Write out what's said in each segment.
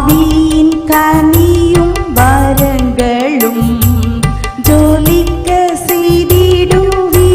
ஆவியின் கனியும் வரங்களும் ஜொலிக்க செய்திடுவீ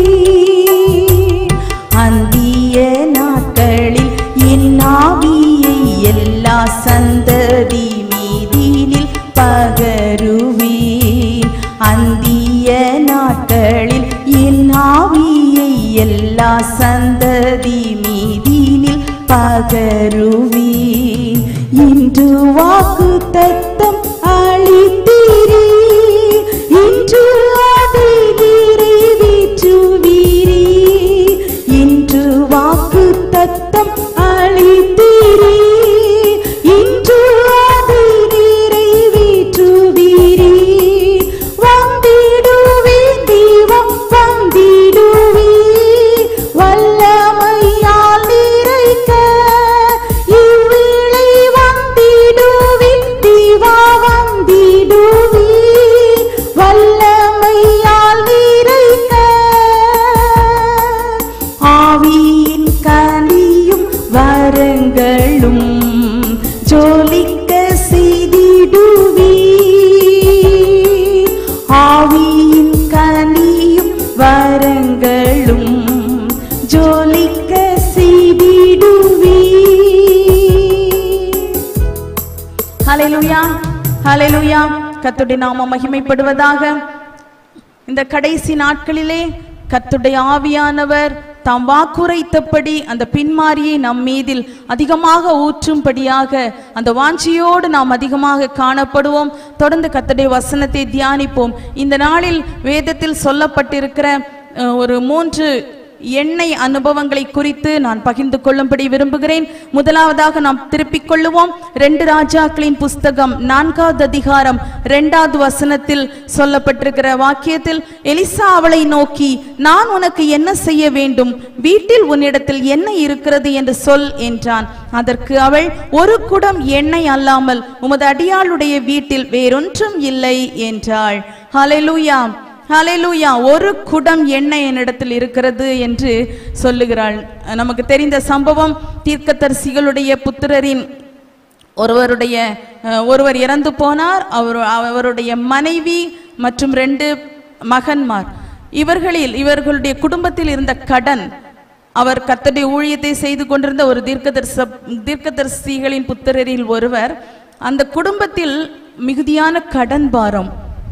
அந்திய நாட்களில் என் ஆவியை எல்லா சந்ததி மீதினில் பகருவீன் அந்திய நாட்களில் என் ஆவியை எல்லா சந்ததி மீதினில் பகருவீன் இன்று வாக்கு தத்தம் அளித்தீரே இன்று அதை நிறைவேற்றுவீரே இன்று வாக்கு தத்தம் அளித்தீரே இன்று அதை நிறைவேற்றுவீரே வந்திடுவே தெய்வம் வந்திடுவே வல்லமையால் நிறைக்க இவ்வேளை வந்திடுவே தேவா வந்திடுவே வல்லமையால் நிறைக்க ஆவியின் கனியும் வரங்களும் ஜோலிக்க செய்திடுவே ஆவியின் கனியும் வரங்களும் ஜோலிக்க செய்திடுவே ஹalleluya ஹalleluya கர்த்தருடைய நாமம் மகிமைப்படுவதாக இந்த கடைசி நாட்களிலே கர்த்தருடைய ஆவியானவர் தாம் வாக்குரைத்தபடி அந்த பின்மாரியை நம் மீதில் அதிகமாக ஊற்றும்படியாக அந்த வாஞ்சியோடு நாம் அதிகமாக காணப்படுவோம் தொடர்ந்து கர்த்தருடைய வசனத்தை தியானிப்போம் இந்த நாளில் வேதத்தில் சொல்லப்பட்டிருக்கிற அஹ், ஒரு மூன்று எண்ணெய் அனுபவங்களை குறித்து நான் பகிர்ந்து கொள்ளும்படி விரும்புகிறேன் முதலாவதாக நாம் திருப்பிக் கொள்ளுவோம் ரெண்டு ராஜாக்களின் புஸ்தகம் நான்காவது அதிகாரம் இரண்டாவது வசனத்தில் சொல்லப்பட்டிருக்கிற வாக்கியத்தில் எலிசா அவளை நோக்கி நான் உனக்கு என்ன செய்ய வேண்டும் வீட்டில் உன்னிடத்தில் என்ன இருக்கிறது என்று சொல் என்றான் அதற்கு அவள் ஒரு குடம் எண்ணெய் அல்லாமல் உமது அடியாளுடைய வீட்டில் வேறொன்றும் இல்லை என்றாள் ஹalleluya ஹalleluya ஒரு குடம் எண்ணெய் என்னிடத்தில் இருக்கிறது என்று சொல்லுகிறாள் நமக்கு தெரிந்த சம்பவம் தீர்க்கதரிசிகளுடைய புத்திரரின் ஒருவருடைய அஹ், ஒருவர் இறந்து போனார் அவர் அவருடைய மனைவி மற்றும் ரெண்டு மகன்மார் இவர்களில் இவர்களுடைய குடும்பத்தில் இருந்த கடன் அவர் கர்த்தருடைய ஊழியத்தை செய்து கொண்டிருந்த ஒரு தீர்க்கதரிச தீர்க்கதரிசிகளின் புத்திரரில் ஒருவர் அந்த குடும்பத்தில் மிகுதியான கடன் பாரம்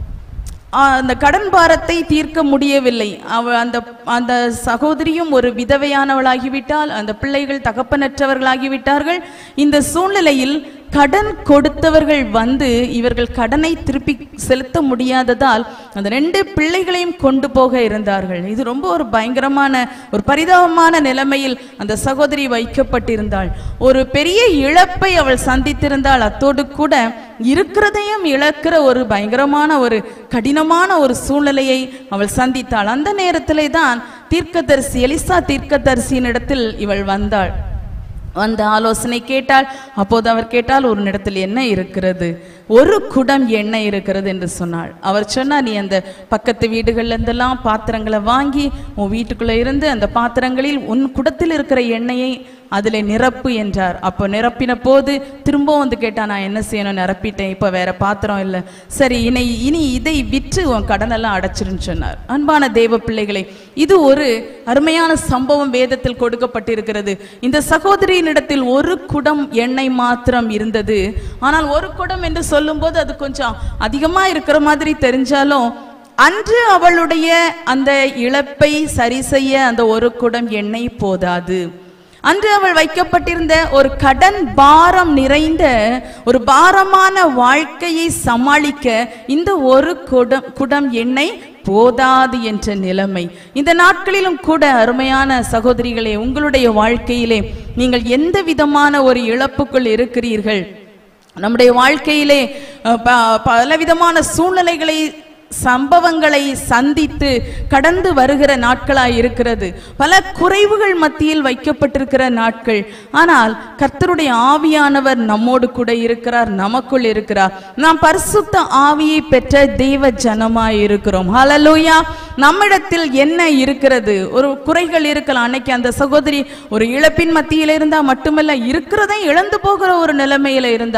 ஆ, அந்த கடன் பாரத்தை தீர்க்க முடியவில்லை அவ அந்த அந்த சகோதரியும் ஒரு விதவையானவளாகிவிட்டால் அந்த பிள்ளைகள் தகப்பனற்றவர்களாகிவிட்டார்கள் இந்த சூழ்நிலையில் கடன் கொடுத்தவர்கள் வந்து இவர்கள் கடனை திருப்பி செலுத்த முடியாததால் அந்த ரெண்டு பிள்ளைகளையும் கொண்டு போக இருந்தார்கள் இது ரொம்ப ஒரு பயங்கரமான ஒரு பரிதாபமான நிலைமையில் அந்த சகோதரி வைக்கப்பட்டிருந்தாள் ஒரு பெரிய இழப்பை அவள் சந்தித்திருந்தாள் அத்தோடு கூட இருக்கிறதையும் இழக்கிற ஒரு பயங்கரமான ஒரு கடினமான ஒரு சூழ்நிலையை அவள் சந்தித்தாள் அந்த நேரத்திலே தான் தீர்க்கதரிசி எலிசா தீர்க்கதரிசியின் இடத்தில் இவள் வந்தாள் வந்து ஆலோசனை கேட்டாள் அப்போது அவர் கேட்டால் ஒரு இடத்தில் என்ன இருக்கிறது ஒரு குடம் எண்ணெய் இருக்கிறது என்று சொன்னாள் அவர் சொன்னார் நீ அந்த பக்கத்து வீடுகள்ல இருந்தெல்லாம் பாத்திரங்களை வாங்கி உன் வீட்டுக்குள்ள இருந்து அந்த பாத்திரங்களில் உன் குடத்தில் இருக்கிற எண்ணெயை அதில் நிரப்பு என்றார் அப்போ நிரப்பின போது திரும்பவும் வந்து கேட்டா நான் என்ன செய்யணும் நிரப்பிட்டேன் இப்போ வேற பாத்திரம் இல்லை சரி இனி இனி இதை விற்று உன் கடனெல்லாம் அடைச்சிருன்னு சொன்னார் அன்பான தேவ பிள்ளைகளே இது ஒரு அருமையான சம்பவம் வேதத்தில் கொடுக்கப்பட்டிருக்கிறது இந்த சகோதரியினிடத்தில் ஒரு குடம் எண்ணெய் மாத்திரம் இருந்தது ஆனால் ஒரு குடம் என்று சொல்லும்போது அது கொஞ்சம் அதிகமா இருக்கிற மாதிரி தெரிஞ்சாலும் அன்று அவளுடைய அந்த இழப்பை சரி செய்ய அந்த ஒரு குடம் எண்ணெய் போதாது அன்று அவள் வைக்கப்பட்டிருந்த ஒரு கடன் பாரம் நிறைந்த ஒரு பாரமான வாழ்க்கையை சமாளிக்க இந்த ஒரு குடம் குடம் எண்ணெய் போதாது என்ற நிலைமை இந்த நாட்களிலும் கூட அருமையான சகோதரிகளே உங்களுடைய வாழ்க்கையிலே நீங்கள் எந்த விதமான ஒரு இழப்புக்குள் இருக்கிறீர்கள் நம்முடைய வாழ்க்கையிலே அஹ், ப- பலவிதமான சூழ்நிலைகளை சம்பவங்களை சந்தித்து கடந்து வருகிற நாட்களாய் இருக்கிறது பல குறைவுகள் மத்தியில் வைக்கப்பட்டிருக்கிற நாட்கள் ஆனால் கர்த்தருடைய ஆவியானவர் நம்மோடு கூட இருக்கிறார் நமக்குள் இருக்கிறார் நாம் பரிசுத்த ஆவியை பெற்ற தெய்வ ஜனமாய் இருக்கிறோம் ஹalleluya நம்மிடத்தில் என்ன இருக்கிறது ஒரு குறைகள் இருக்கலாம் அன்னைக்கு அந்த சகோதரி ஒரு இழப்பின் மத்தியில இருந்தா மட்டுமல்ல இருக்கிறதை இழந்து போகிற ஒரு நிலைமையில இருந்தா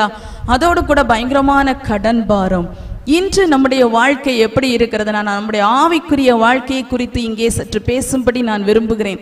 அதோடு கூட பயங்கரமான கடன் பாரம் இன்று நம்முடைய வாழ்க்கை எப்படி இருக்கிறது நான் நம்முடைய ஆவிக்குரிய வாழ்க்கையை குறித்து இங்கே சற்று பேசும்படி நான் விரும்புகிறேன்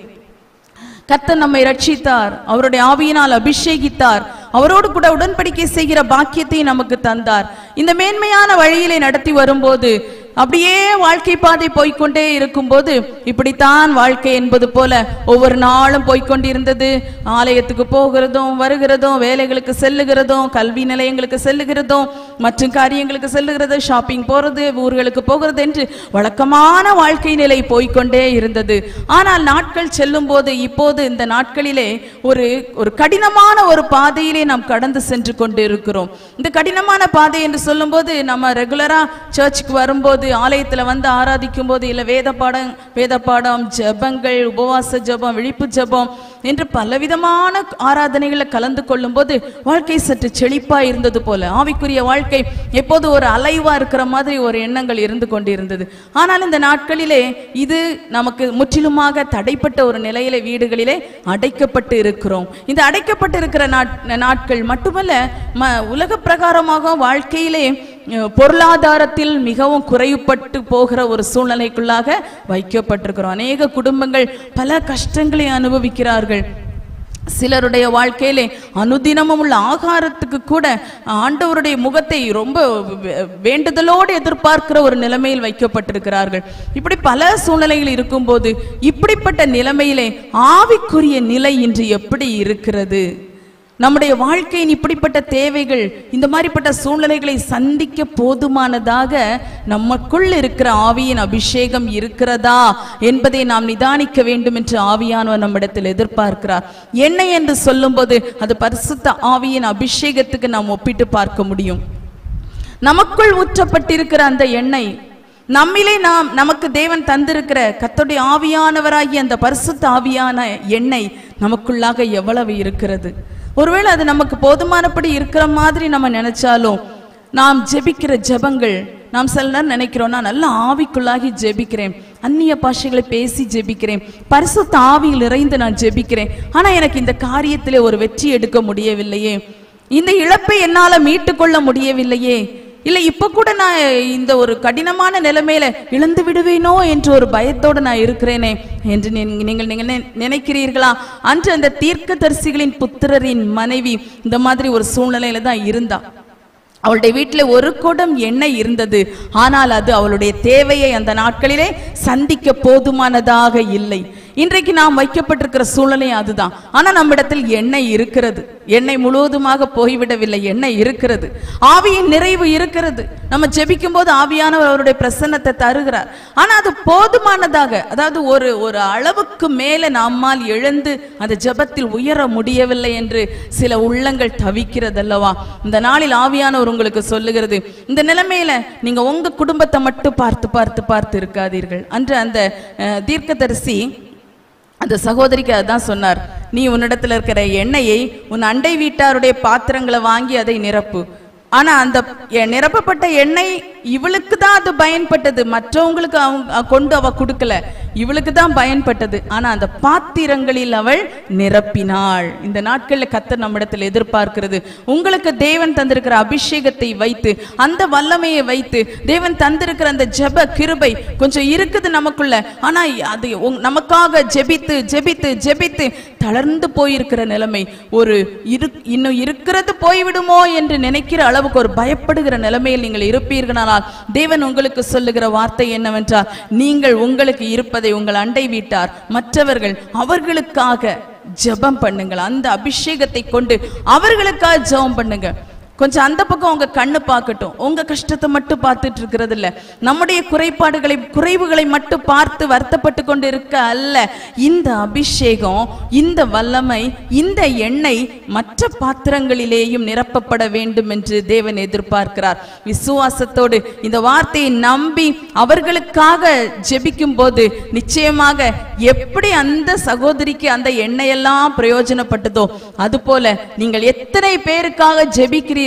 கர்த்தர் நம்மை ரட்சித்தார் அவருடைய ஆவியினால் அபிஷேகித்தார் அவரோடு கூட உடன்படிக்கை செய்கிற பாக்கியத்தை நமக்கு தந்தார் இந்த மேன்மையான வழியிலே நடத்தி வரும்போது அப்படியே வாழ்க்கை பாதை போய்க்கொண்டே இருக்கும்போது இப்படித்தான் வாழ்க்கை என்பது போல ஒவ்வொரு நாளும் போய்க்கொண்டிருந்தது ஆலயத்துக்கு போகிறதும் வருகிறதும் வேலைகளுக்கு செல்லுகிறதும் கல்வி நிலையங்களுக்கு செல்லுகிறதும் மற்றும் காரியங்களுக்கு செல்லுகிறது ஷாப்பிங் போறது ஊர்களுக்கு போகிறது என்று வழக்கமான வாழ்க்கை நிலை போய்க்கொண்டே இருந்தது ஆனால் நாட்கள் செல்லும் போது இப்போது இந்த நாட்களிலே ஒரு ஒரு கடினமான ஒரு பாதையிலே நாம் கடந்து சென்று கொண்டு இருக்கிறோம் இந்த கடினமான பாதை என்று சொல்லும்போது நம்ம ரெகுலரா சர்ச்சுக்கு வரும்போது ஆலயத்துல வந்து ஆராதிக்கும் போது இல்ல வேத பாடம் வேத பாடம் ஜெபங்கள் உபவாச ஜெபம் விழிப்பு ஜெபம் என்று பலவிதமான ஆராதனைகளை கலந்து கொள்ளும் போது வாழ்க்கை சற்று செழிப்பா இருந்தது போல ஆவிக்குரிய வாழ்க்கை எப்போது ஒரு அலைவா இருக்கிற மாதிரி ஒரு எண்ணங்கள் இருந்து கொண்டிருந்தது ஆனால் இந்த நாட்களிலே இது நமக்கு முற்றிலுமாக தடைப்பட்ட ஒரு நிலையில வீடுகளிலே அடைக்கப்பட்டு இருக்கிறோம் இந்த அடைக்கப்பட்டு இருக்கிற நாட்- நாட்கள் மட்டுமல்ல ம உலக பிரகாரமாக வாழ்க்கையிலே அஹ், பொருளாதாரத்தில் மிகவும் குறைவுபட்டு போகிற ஒரு சூழ்நிலைக்குள்ளாக வைக்கப்பட்டிருக்கிறோம் அநேக குடும்பங்கள் பல கஷ்டங்களை அனுபவிக்கிறார்கள் சிலருடைய வாழ்க்கையிலே அனுதினமும் உள்ள ஆகாரத்துக்கு கூட ஆண்டவருடைய முகத்தை ரொம்ப வே- வேண்டுதலோடு எதிர்பார்க்கிற ஒரு நிலைமையில் வைக்கப்பட்டிருக்கிறார்கள் இப்படி பல சூழ்நிலைகள் இருக்கும்போது இப்படிப்பட்ட நிலைமையிலே ஆவிக்குரிய நிலை இன்று எப்படி இருக்கிறது நம்முடைய வாழ்க்கையின் இப்படிப்பட்ட தேவைகள் இந்த மாதிரிப்பட்ட சூழ்நிலைகளை சந்திக்க போதுமானதாக நமக்குள் இருக்கிற ஆவியின் அபிஷேகம் இருக்கிறதா என்பதை நாம் நிதானிக்க வேண்டும் என்று ஆவியானவர் நம்மிடத்தில் எதிர்பார்க்கிறார் என்ன என்று சொல்லும்போது அது பரிசுத்த ஆவியின் அபிஷேகத்துக்கு நாம் ஒப்பிட்டு பார்க்க முடியும் நமக்குள் ஊற்றப்பட்டிருக்கிற அந்த எண்ணெய் நம்மிலே நாம் நமக்கு தேவன் தந்திருக்கிற கர்த்தருடைய ஆவியானவராகிய அந்த பரிசுத்த ஆவியான எண்ணெய் நமக்குள்ளாக எவ்வளவு இருக்கிறது ஒருவேளை அது நமக்கு போதுமானபடி இருக்கிற மாதிரி நம்ம நினைச்சாலும் நாம் ஜெபிக்கிற ஜெபங்கள் நாம் சில நேரம் நினைக்கிறோம் நான் நல்ல ஆவிக்குள்ளாகி ஜெபிக்கிறேன் அந்நிய பாஷைகளை பேசி ஜெபிக்கிறேன் பரிசுத்த ஆவியில் நிறைந்து நான் ஜெபிக்கிறேன் ஆனா எனக்கு இந்த காரியத்திலே ஒரு வெற்றி எடுக்க முடியவில்லையே இந்த இழப்பை என்னால மீட்டு கொள்ள முடியவில்லையே இல்ல இப்ப கூட நான் இந்த ஒரு கடினமான நிலைமையில இழந்து விடுவேனோ என்ற ஒரு பயத்தோடு நான் இருக்கிறேனே என்று நீங்க- நீங்கள் நீங்கள் நினை- நினைக்கிறீர்களா அன்று அந்த தீர்க்கதரிசிகளின் புத்திரரின் மனைவி இந்த மாதிரி ஒரு சூழ்நிலையில தான் இருந்தா அவளுடைய வீட்டில் ஒரு குடம் எண்ணெய் இருந்தது ஆனால் அது அவளுடைய தேவையை அந்த நாட்களிலே சந்திக்க போதுமானதாக இல்லை இன்றைக்கு நாம் வைக்கப்பட்டிருக்கிற சூழ்நிலை அதுதான் ஆனா நம்மிடத்தில் எண்ணெய் இருக்கிறது எண்ணெய் முழுவதுமாக போய்விடவில்லை எண்ணெய் இருக்கிறது ஆவியின் நிறைவு இருக்கிறது நம்ம ஜெபிக்கும் போது ஆவியானவர் அவருடைய பிரசன்னத்தை தருகிறார் ஆனா அது போதுமானதாக அதாவது ஒரு ஒரு அளவுக்கு மேல நம்மால் எழுந்து அந்த ஜெபத்தில் உயர முடியவில்லை என்று சில உள்ளங்கள் தவிக்கிறதல்லவா இந்த நாளில் ஆவியானவர் உங்களுக்கு சொல்லுகிறது இந்த நிலைமையில நீங்க உங்க குடும்பத்தை மட்டும் பார்த்து பார்த்து பார்த்து இருக்காதீர்கள் அன்று அந்த அஹ், தீர்க்கதரிசி அந்த சகோதரிக்கு அதான் சொன்னார் நீ உன்னிடத்துல இருக்கிற எண்ணெயை உன் அண்டை வீட்டாருடைய பாத்திரங்களை வாங்கி அதை நிரப்பு ஆனா அந்த எ- நிரப்பப்பட்ட எண்ணெய் இவளுக்கு தான் அது பயன்பட்டது மற்றவங்களுக்கு அவங்க அ- கொண்டு அவ கொடுக்கல இவளுக்கு தான் பயன்பட்டது ஆனா அந்த பாத்திரங்களில் அவள் நிரப்பினாள் இந்த நாட்கள்ல கத்தர் நம்மிடத்தில் எதிர்பார்க்கிறது உங்களுக்கு தேவன் தந்திருக்கிற அபிஷேகத்தை வைத்து அந்த வல்லமையை வைத்து தேவன் தந்திருக்கிற அந்த ஜெப கிருபை கொஞ்சம் இருக்குது நமக்குள்ள ஆனா அது உங்- நமக்காக ஜெபித்து ஜெபித்து ஜெபித்து தளர்ந்து போயிருக்கிற நிலைமை ஒரு இரு இன்னும் இருக்கிறது போய்விடுமோ என்று நினைக்கிற அளவுக்கு ஒரு பயப்படுகிற நிலைமையில் நீங்கள் இருப்பீர்களானால் தேவன் உங்களுக்கு சொல்லுகிற வார்த்தை என்னவென்றால் நீங்கள் உங்களுக்கு இருப்பதை உங்கள் அண்டை வீட்டார் மற்றவர்கள் அவர்களுக்காக ஜெபம் பண்ணுங்கள் அந்த அபிஷேகத்தை கொண்டு அவர்களுக்காக ஜெபம் பண்ணுங்க கொஞ்சம் அந்த பக்கம் உங்க கண்ணு பார்க்கட்டும் உங்க கஷ்டத்தை மட்டும் பார்த்துட்டு இருக்கிறது இல்ல நம்முடைய குறைபாடுகளை குறைவுகளை மட்டும் பார்த்து வருத்தப்பட்டு கொண்டு இருக்க அல்ல இந்த அபிஷேகம் இந்த வல்லமை இந்த எண்ணெய் மற்ற பாத்திரங்களிலேயும் நிரப்பப்பட வேண்டும் என்று தேவன் எதிர்பார்க்கிறார் விசுவாசத்தோடு இந்த வார்த்தையை நம்பி அவர்களுக்காக ஜெபிக்கும் போது நிச்சயமாக எப்படி அந்த சகோதரிக்கு அந்த எண்ணெயெல்லாம் பிரயோஜனப்பட்டதோ அதுபோல நீங்கள் எத்தனை பேருக்காக ஜெபிக்கிறீர்களோ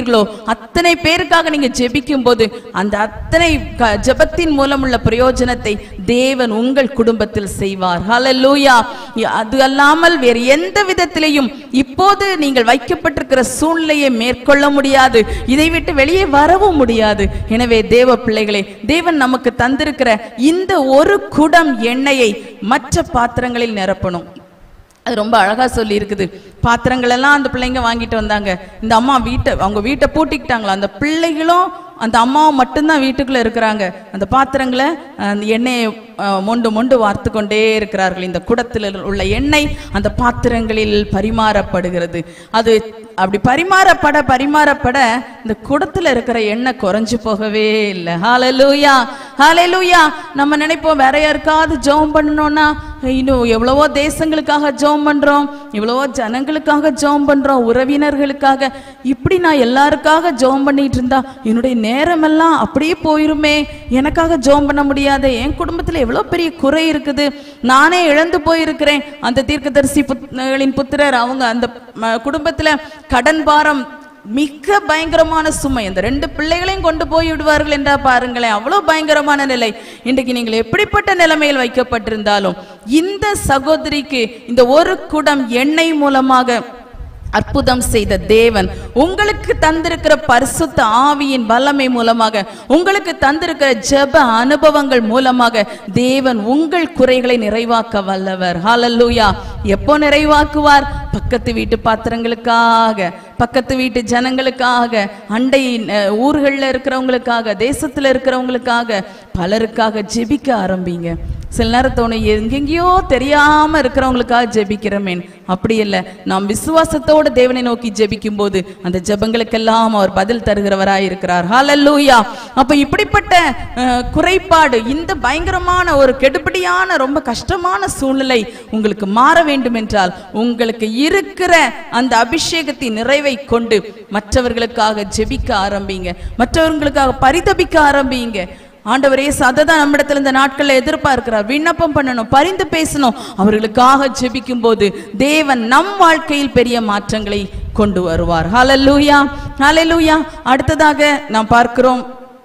ஜெபிக்கிறீர்களோ அத்தனை பேருக்காக நீங்க ஜெபிக்கும் போது அந்த அத்தனை க- ஜெபத்தின் மூலம் உள்ள பிரயோஜனத்தை தேவன் உங்கள் குடும்பத்தில் செய்வார் ஹalleluya அது அல்லாமல் வேறு எந்த விதத்திலையும் இப்போது நீங்கள் வைக்கப்பட்டிருக்கிற சூழ்நிலையை மேற்கொள்ள முடியாது இதை விட்டு வெளியே வரவும் முடியாது எனவே தேவ பிள்ளைகளே தேவன் நமக்கு தந்திருக்கிற இந்த ஒரு குடம் எண்ணெயை மற்ற பாத்திரங்களில் நிரப்பணும் அது ரொம்ப அழகா சொல்லி இருக்குது பாத்திரங்கள் எல்லாம் அந்த பிள்ளைங்க வாங்கிட்டு வந்தாங்க இந்த அம்மா வீட்டை அவங்க வீட்டை பூட்டிக்கிட்டாங்களா அந்த பிள்ளைகளும் அந்த அம்மாவும் மட்டும்தான் வீட்டுக்குள்ள இருக்கிறாங்க அந்த பாத்திரங்களை அஹ், அந்த எண்ணெயை அஹ், மொண்டு மொண்டு வார்த்து கொண்டே இருக்கிறார்கள் இந்த குடத்தில் உள்ள எண்ணெய் அந்த பாத்திரங்களில் பரிமாறப்படுகிறது அது அப்படி பரிமாறப்பட பரிமாறப்பட இந்த குடத்துல இருக்கிற எண்ணெய் குறைஞ்சு போகவே இல்லை ஹalleluya ஹalleluya நம்ம நினைப்போம் வேற யாருக்காவது ஜெபம் பண்ணணும்னா இன்னும் எவ்வளவோ தேசங்களுக்காக ஜெபம் பண்றோம் இவ்வளவோ ஜனங்களுக்காக ஜெபம் பண்றோம் உறவினர்களுக்காக இப்படி நான் எல்லாருக்காக ஜெபம் பண்ணிட்டு இருந்தா என்னுடைய நேரமெல்லாம் அப்படியே போயிருமே எனக்காக ஜெபம் பண்ண முடியாது என் குடும்பத்துல எவ்வளவு பெரிய குறை இருக்குது நானே இழந்து போயிருக்கிறேன் அந்த தீர்க்கதரிசி புத்திரர்களின் புத்திரர் அவங்க அந்த ம, குடும்பத்துல கடன் பாரம் மிக பயங்கரமான சுமை அந்த ரெண்டு பிள்ளைகளையும் கொண்டு போய் விடுவார்கள் என்றா பாருங்களேன் அவ்வளவு பயங்கரமான நிலை இன்றைக்கு நீங்கள் எப்படிப்பட்ட நிலைமையில் வைக்கப்பட்டிருந்தாலும் இந்த சகோதரிக்கு இந்த ஒரு குடம் எண்ணெய் மூலமாக அற்புதம் செய்த தேவன் உங்களுக்கு தந்திருக்கிற பரிசுத்த ஆவியின் வல்லமை மூலமாக உங்களுக்கு தந்திருக்கிற ஜெப அனுபவங்கள் மூலமாக தேவன் உங்கள் குறைகளை நிறைவாக்க வல்லவர் ஹalleluya எப்போ நிறைவாக்குவார் பக்கத்து வீட்டு பாத்திரங்களுக்காக பக்கத்து வீட்டு ஜனங்களுக்காக அண்டை அஹ், ஊர்கள்ல இருக்கிறவங்களுக்காக தேசத்துல இருக்கிறவங்களுக்காக பலருக்காக ஜெபிக்க ஆரம்பிங்க சில நேரம் தோணும் எங்கெங்கேயோ தெரியாம இருக்கிறவங்களுக்காக ஜெபிக்கிறமேன் அப்படி இல்லை நாம் விசுவாசத்தோட தேவனை நோக்கி ஜெபிக்கும் போது அந்த ஜெபங்களுக்கெல்லாம் அவர் பதில் தருகிறவராய் இருக்கிறார் ஹalleluya அப்ப இப்படிப்பட்ட அஹ், குறைபாடு இந்த பயங்கரமான ஒரு கெடுபடியான ரொம்ப கஷ்டமான சூழ்நிலை உங்களுக்கு மாற வேண்டும் என்றால் உங்களுக்கு இருக்கிற அந்த அபிஷேகத்தின் நிறைவை கொண்டு மற்றவர்களுக்காக ஜெபிக்க ஆரம்பிங்க மற்றவர்களுக்காக பரிதபிக்க ஆரம்பிங்க ஆண்டவரே சததான் நம்மிடத்துல இந்த நாட்கள்ல எதிர்பார்க்கிறார் விண்ணப்பம் பண்ணணும் பரிந்து பேசணும் அவர்களுக்காக ஜெபிக்கும் போது தேவன் நம் வாழ்க்கையில் பெரிய மாற்றங்களை கொண்டு வருவார் ஹalleluya ஹalleluya அடுத்ததாக நாம் பார்க்கிறோம்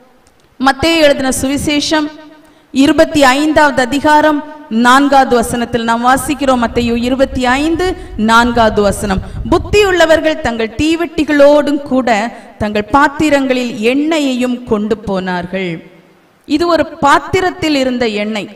மத்தேயு எழுதின சுவிசேஷம் இருபத்தி ஐந்தாவது அதிகாரம் நான்காவது வசனத்தில் நாம் வாசிக்கிறோம் மத்தேயு இருபத்தி ஐந்து நான்காவது வசனம் புத்தியுள்ளவர்கள் தங்கள் தீவெட்டிகளோடும் கூட தங்கள் பாத்திரங்களில் எண்ணெயையும் கொண்டு போனார்கள் இது ஒரு பாத்திரத்தில் இருந்த எண்ணெய்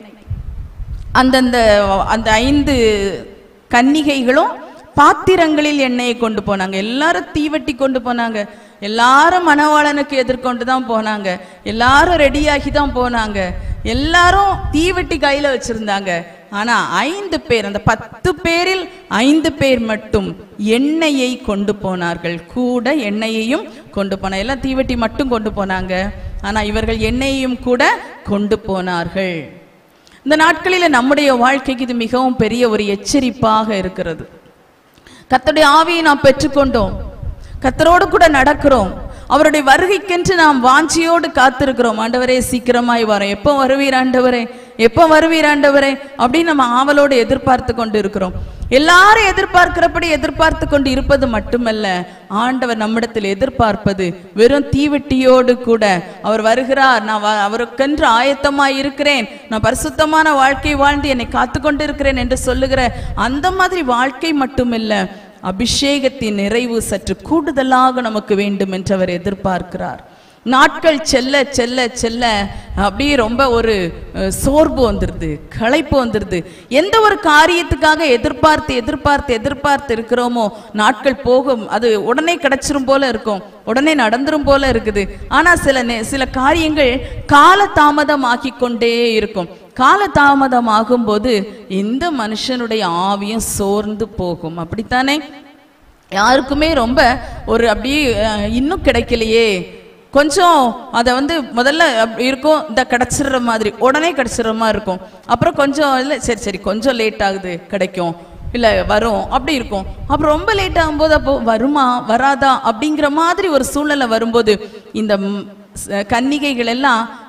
அந்தந்த அந்த ஐந்து கன்னிகைகளும் பாத்திரங்களில் எண்ணெயை கொண்டு போனாங்க எல்லாரும் தீவெட்டி கொண்டு போனாங்க எல்லாரும் மணவாளனுக்கு எதிர்கொண்டு தான் போனாங்க எல்லாரும் ரெடியாகி தான் போனாங்க எல்லாரும் தீவெட்டி கையில வச்சிருந்தாங்க ஆனா ஐந்து பேர் அந்த பத்து பேரில் ஐந்து பேர் மட்டும் எண்ணெயை கொண்டு போனார்கள் கூட எண்ணெயையும் கொண்டு போன எல்லாம் தீவெட்டி மட்டும் கொண்டு போனாங்க ஆனா இவர்கள் எண்ணெயையும் கூட கொண்டு போனார்கள் இந்த நாட்களில் நம்முடைய வாழ்க்கைக்கு இது மிகவும் பெரிய ஒரு எச்சரிப்பாக இருக்கிறது கர்த்தருடைய ஆவியை நாம் பெற்றுக்கொண்டோம் கர்த்தரோடு கூட நடக்கிறோம் அவருடைய வருகைக்கென்று நாம் வாஞ்சியோடு காத்திருக்கிறோம் ஆண்டவரே சீக்கிரமாய் வரோம் எப்போ வருவீர் ஆண்டவரே எப்போ வருவீர் ஆண்டவரே அப்படின்னு நம்ம ஆவலோடு எதிர்பார்த்து கொண்டு இருக்கிறோம் எல்லாரும் எதிர்பார்க்கிறபடி எதிர்பார்த்து கொண்டு இருப்பது மட்டுமல்ல ஆண்டவர் நம்மிடத்தில் எதிர்பார்ப்பது வெறும் தீவெட்டியோடு கூட அவர் வருகிறார் நான் வ- அவருக்கென்று ஆயத்தமாய் இருக்கிறேன் நான் பரிசுத்தமான வாழ்க்கை வாழ்ந்து என்னை காத்து கொண்டு இருக்கிறேன் என்று சொல்லுகிற அந்த மாதிரி வாழ்க்கை மட்டுமில்ல அபிஷேகத்தின் நிறைவு சற்று கூடுதலாக நமக்கு வேண்டும் என்று அவர் எதிர்பார்க்கிறார் நாட்கள் செல்ல செல்ல செல்ல அப்படியே ரொம்ப ஒரு அஹ், சோர்வு வந்துடுது களைப்பு வந்துடுது எந்த ஒரு காரியத்துக்காக எதிர்பார்த்து எதிர்பார்த்து எதிர்பார்த்து இருக்கிறோமோ நாட்கள் போகும் அது உடனே கிடைச்சிரும் போல இருக்கும் உடனே நடந்துரும் போல இருக்குது ஆனா சில நே- சில காரியங்கள் கால தாமதம் கொண்டே இருக்கும் கால தாமதம் ஆகும்போது இந்த மனுஷனுடைய ஆவியும் சோர்ந்து போகும் அப்படித்தானே யாருக்குமே ரொம்ப ஒரு அப்படியே அஹ், இன்னும் கிடைக்கலையே கொஞ்சம் அதை வந்து முதல்ல அப்படி இருக்கும் இந்த கிடச்சிடுற மாதிரி உடனே கிடச்சிடுற மாதிரி இருக்கும் அப்புறம் கொஞ்சம் இல்லை சரி சரி கொஞ்சம் லேட் ஆகுது கிடைக்கும் இல்லை வரும் அப்படி இருக்கும் அப்புறம் ரொம்ப லேட் ஆகும்போது அப்போ வருமா வராதா அப்படிங்கிற மாதிரி ஒரு சூழ்நிலை வரும்போது இந்த ம், ச- கன்னிகைகள் எல்லாம்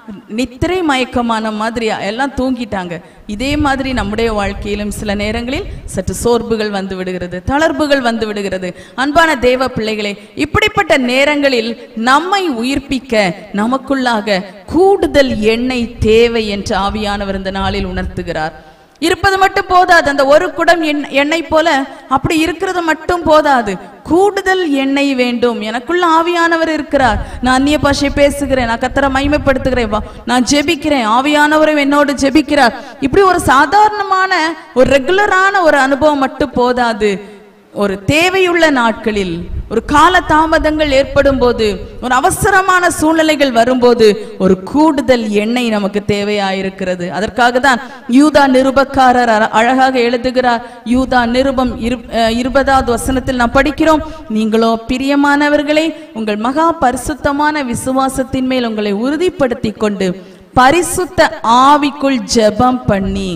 நித்திரை மயக்கமான மாதிரி எல்லாம் தூங்கிட்டாங்க இதே மாதிரி நம்முடைய வாழ்க்கையிலும் சில நேரங்களில் சற்று சோர்வுகள் வந்து விடுகிறது தளர்வுகள் வந்து விடுகிறது அன்பான தேவ பிள்ளைகளே இப்படிப்பட்ட நேரங்களில் நம்மை உயிர்ப்பிக்க நமக்குள்ளாக கூடுதல் எண்ணெய் தேவை என்று ஆவியானவர் இந்த நாளில் உணர்த்துகிறார் இருப்பது மட்டும் போதாது அந்த ஒரு குடம் எண்ணெய் எண்ணெய் போல அப்படி இருக்கிறது மட்டும் போதாது கூடுதல் எண்ணெய் வேண்டும் எனக்குள்ள ஆவியானவர் இருக்கிறார் நான் அந்நிய பாஷை பேசுகிறேன் நான் கத்தரை மைமைப்படுத்துகிறேன் வா நான் ஜெபிக்கிறேன் ஆவியானவரும் என்னோடு ஜெபிக்கிறார் இப்படி ஒரு சாதாரணமான ஒரு ரெகுலரான ஒரு அனுபவம் மட்டும் போதாது ஒரு தேவையுள்ள நாட்களில் ஒரு கால தாமதங்கள் ஏற்படும் போது ஒரு அவசரமான சூழ்நிலைகள் வரும்போது ஒரு கூடுதல் எண்ணெய் நமக்கு தேவையாயிருக்கிறது அதற்காக தான் யூதா நிருபக்காரர் அர- அழகாக எழுதுகிறார் யூதா நிருபம் இரு அஹ் இருபதாவது வசனத்தில் நாம் படிக்கிறோம் நீங்களோ பிரியமானவர்களே உங்கள் மகா பரிசுத்தமான விசுவாசத்தின் மேல் உங்களை உறுதிப்படுத்திக் கொண்டு பரிசுத்த ஆவிக்குள் ஜெபம் பண்ணி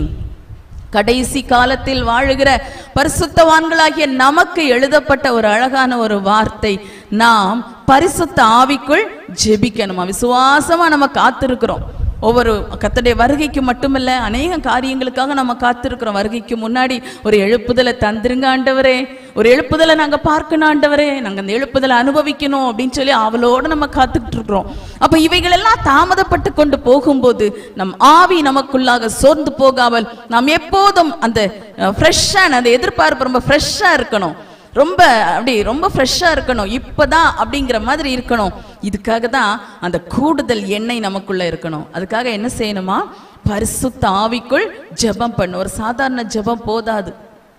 கடைசி காலத்தில் வாழுகிற பரிசுத்தவான்களாகிய நமக்கு எழுதப்பட்ட ஒரு அழகான ஒரு வார்த்தை நாம் பரிசுத்த ஆவிக்குள் ஜெபிக்கணுமா விசுவாசமா நம்ம காத்திருக்கிறோம் ஒவ்வொரு கத்தடைய வருகைக்கு மட்டுமல்ல அநேக காரியங்களுக்காக நம்ம காத்திருக்கிறோம் வருகைக்கு முன்னாடி ஒரு எழுப்புதலை தந்துருங்க ஆண்டவரே ஒரு எழுப்புதலை நாங்க பார்க்கணும் ஆண்டவரே நாங்க அந்த எழுப்புதலை அனுபவிக்கணும் அப்படின்னு சொல்லி அவளோட நம்ம காத்துக்கிட்டு இருக்கிறோம் அப்ப இவைகள் எல்லாம் தாமதப்பட்டு கொண்டு போகும்போது நம் ஆவி நமக்குள்ளாக சோர்ந்து போகாமல் நாம் எப்போதும் அந்த ஃப்ரெஷ்ஷான அந்த எதிர்பார்ப்பு ரொம்ப ஃப்ரெஷ்ஷா இருக்கணும் ரொம்ப அப்படி ரொம்ப ஃப்ரெஷ்ஷாக இருக்கணும் இப்போதான் அப்படிங்கிற மாதிரி இருக்கணும் இதுக்காக தான் அந்த கூடுதல் எண்ணெய் நமக்குள்ள இருக்கணும் அதுக்காக என்ன செய்யணுமா பரிசுத்த ஆவிக்குள் ஜெபம் பண்ணு ஒரு சாதாரண ஜெபம் போதாது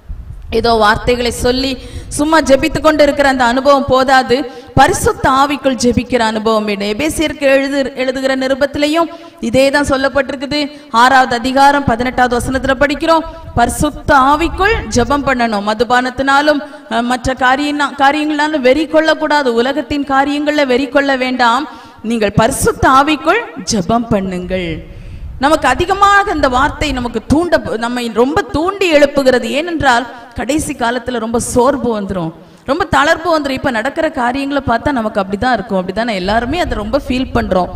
ஏதோ வார்த்தைகளை சொல்லி சும்மா ஜெபித்து கொண்டு இருக்கிற அந்த அனுபவம் போதாது பரிசுத்த ஆவிக்குள் ஜெபிக்கிற அனுபவம் வேண்டும் எபேசியருக்கு எழுது எழுதுகிற நிருபத்திலையும் இதே தான் சொல்லப்பட்டிருக்குது ஆறாவது அதிகாரம் பதினெட்டாவது வசனத்துல படிக்கிறோம் பரிசுத்த ஆவிக்குள் ஜெபம் பண்ணணும் மதுபானத்தினாலும் அஹ், மற்ற காரியம் காரியங்களாலும் வெறி கொள்ளக்கூடாது உலகத்தின் காரியங்கள்ல வெறி கொள்ள வேண்டாம் நீங்கள் பரிசுத்த ஆவிக்குள் ஜெபம் பண்ணுங்கள் நமக்கு அதிகமாக இந்த வார்த்தை நமக்கு தூண்ட நம்மை ரொம்ப தூண்டி எழுப்புகிறது ஏனென்றால் கடைசி காலத்துல ரொம்ப சோர்வு வந்துரும் ரொம்ப தளர்வு வந்துரும் இப்ப நடக்கிற காரியங்களை பார்த்தா நமக்கு அப்படிதான் இருக்கும் அப்படிதானே எல்லாருமே அதை ரொம்ப ஃபீல் பண்றோம்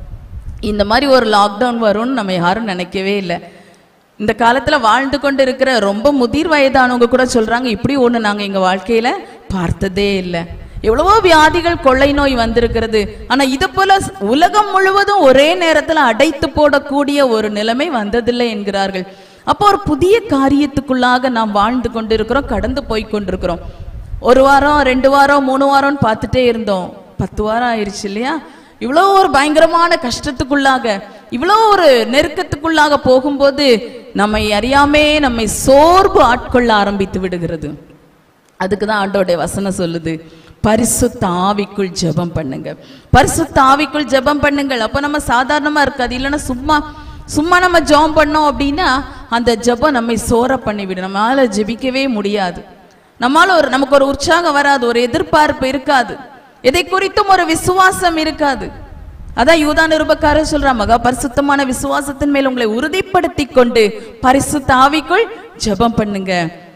இந்த மாதிரி ஒரு லாக்டவுன் வரும்னு நம்ம யாரும் நினைக்கவே இல்லை இந்த காலத்துல வாழ்ந்து கொண்டு இருக்கிற ரொம்ப முதிர் வயதானவங்க கூட சொல்றாங்க இப்படி ஒண்ணு நாங்க எங்க வாழ்க்கையில பார்த்ததே இல்லை எவ்வளவோ வியாதிகள் கொள்ளை நோய் வந்திருக்கிறது ஆனா இது போல உலகம் முழுவதும் ஒரே நேரத்துல அடைத்து போடக்கூடிய ஒரு நிலைமை வந்ததில்லை என்கிறார்கள் அப்போ ஒரு புதிய காரியத்துக்குள்ளாக நாம் வாழ்ந்து கொண்டிருக்கிறோம் கடந்து போய் கொண்டிருக்கிறோம் ஒரு வாரம் ரெண்டு வாரம் மூணு வாரம்னு பார்த்துட்டே இருந்தோம் பத்து வாரம் ஆயிருச்சு இல்லையா இவ்வளோ ஒரு பயங்கரமான கஷ்டத்துக்குள்ளாக இவ்வளோ ஒரு நெருக்கத்துக்குள்ளாக போகும்போது நம்மை அறியாமே நம்மை சோர்வு ஆட்கொள்ள ஆரம்பித்து விடுகிறது அதுக்கு தான் ஆண்டோடைய வசனம் சொல்லுது பரிசுத்த ஆவிக்குள் ஜெபம் பண்ணுங்க பரிசுத்த ஆவிக்குள் ஜெபம் பண்ணுங்கள் அப்ப நம்ம சாதாரணமா இருக்காது இல்லைன்னா சும்மா சும்மா நம்ம ஜெபம் பண்ணோம் அப்படின்னா அந்த ஜெபம் நம்மை சோர பண்ணிவிடும் நம்மளால ஜெபிக்கவே முடியாது நம்மால ஒரு நமக்கு ஒரு உற்சாகம் வராது ஒரு எதிர்பார்ப்பு இருக்காது எதை குறித்தும் ஒரு விசுவாசம் இருக்காது அதான் யூதா நிருபக்காரர் சொல்றா மகா பரிசுத்தமான விசுவாசத்தின் மேல் உங்களை உறுதிப்படுத்தி கொண்டு பரிசுத்த ஆவிக்குள் ஜெபம் பண்ணுங்க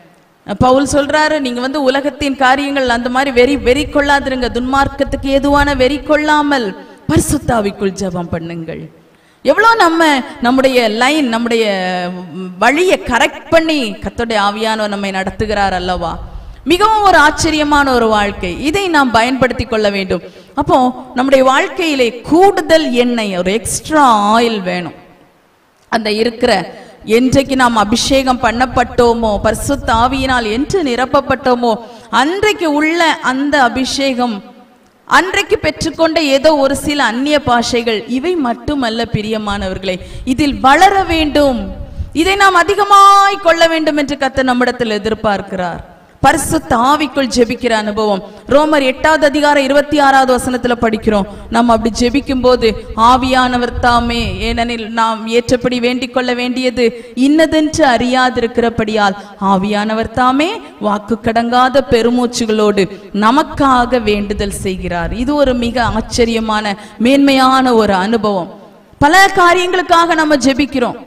பவுல் சொல்றாரு நீங்க வந்து உலகத்தின் காரியங்கள் அந்த மாதிரி வெறி வெறி கொள்ளாதிருங்க துன்மார்க்கத்துக்கு ஏதுவான வெறி கொள்ளாமல் பரிசுத்தாவிக்குள் ஜெபம் பண்ணுங்கள் எவ்வளோ நம்ம நம்முடைய லைன் நம்முடைய ம், வழியை கரெக்ட் பண்ணி கத்தோடைய ஆவியானவர் நம்மை நடத்துகிறார் அல்லவா மிகவும் ஒரு ஆச்சரியமான ஒரு வாழ்க்கை இதை நாம் பயன்படுத்தி கொள்ள வேண்டும் அப்போ நம்முடைய வாழ்க்கையிலே கூடுதல் எண்ணெய் ஒரு எக்ஸ்ட்ரா ஆயில் வேணும் அந்த இருக்கிற என்றைக்கு நாம் அபிஷேகம் பண்ணப்பட்டோமோ பரிசுத்த ஆவியினால் என்று நிரப்பப்பட்டோமோ அன்றைக்கு உள்ள அந்த அபிஷேகம் அன்றைக்கு பெற்றுக்கொண்ட ஏதோ ஒரு சில அந்நிய பாஷைகள் இவை மட்டுமல்ல பிரியமானவர்களே இதில் வளர வேண்டும் இதை நாம் அதிகமாய் கொள்ள வேண்டும் என்று கத்த நம்மிடத்தில் எதிர்பார்க்கிறார் பரிசுத்த ஆவிக்குள் ஜெபிக்கிற அனுபவம் ரோமர் எட்டாவது அதிகாரம் இருபத்தி ஆறாவது வசனத்துல படிக்கிறோம் நம்ம அப்படி ஜெபிக்கும் போது ஆவியானவர் தாமே ஏனெனில் நாம் ஏற்றபடி வேண்டிக் கொள்ள வேண்டியது இன்னதென்று அறியாதிருக்கிறபடியால் ஆவியானவர் தாமே வாக்கு கடங்காத பெருமூச்சுகளோடு நமக்காக வேண்டுதல் செய்கிறார் இது ஒரு மிக ஆச்சரியமான மேன்மையான ஒரு அனுபவம் பல காரியங்களுக்காக நம்ம ஜெபிக்கிறோம்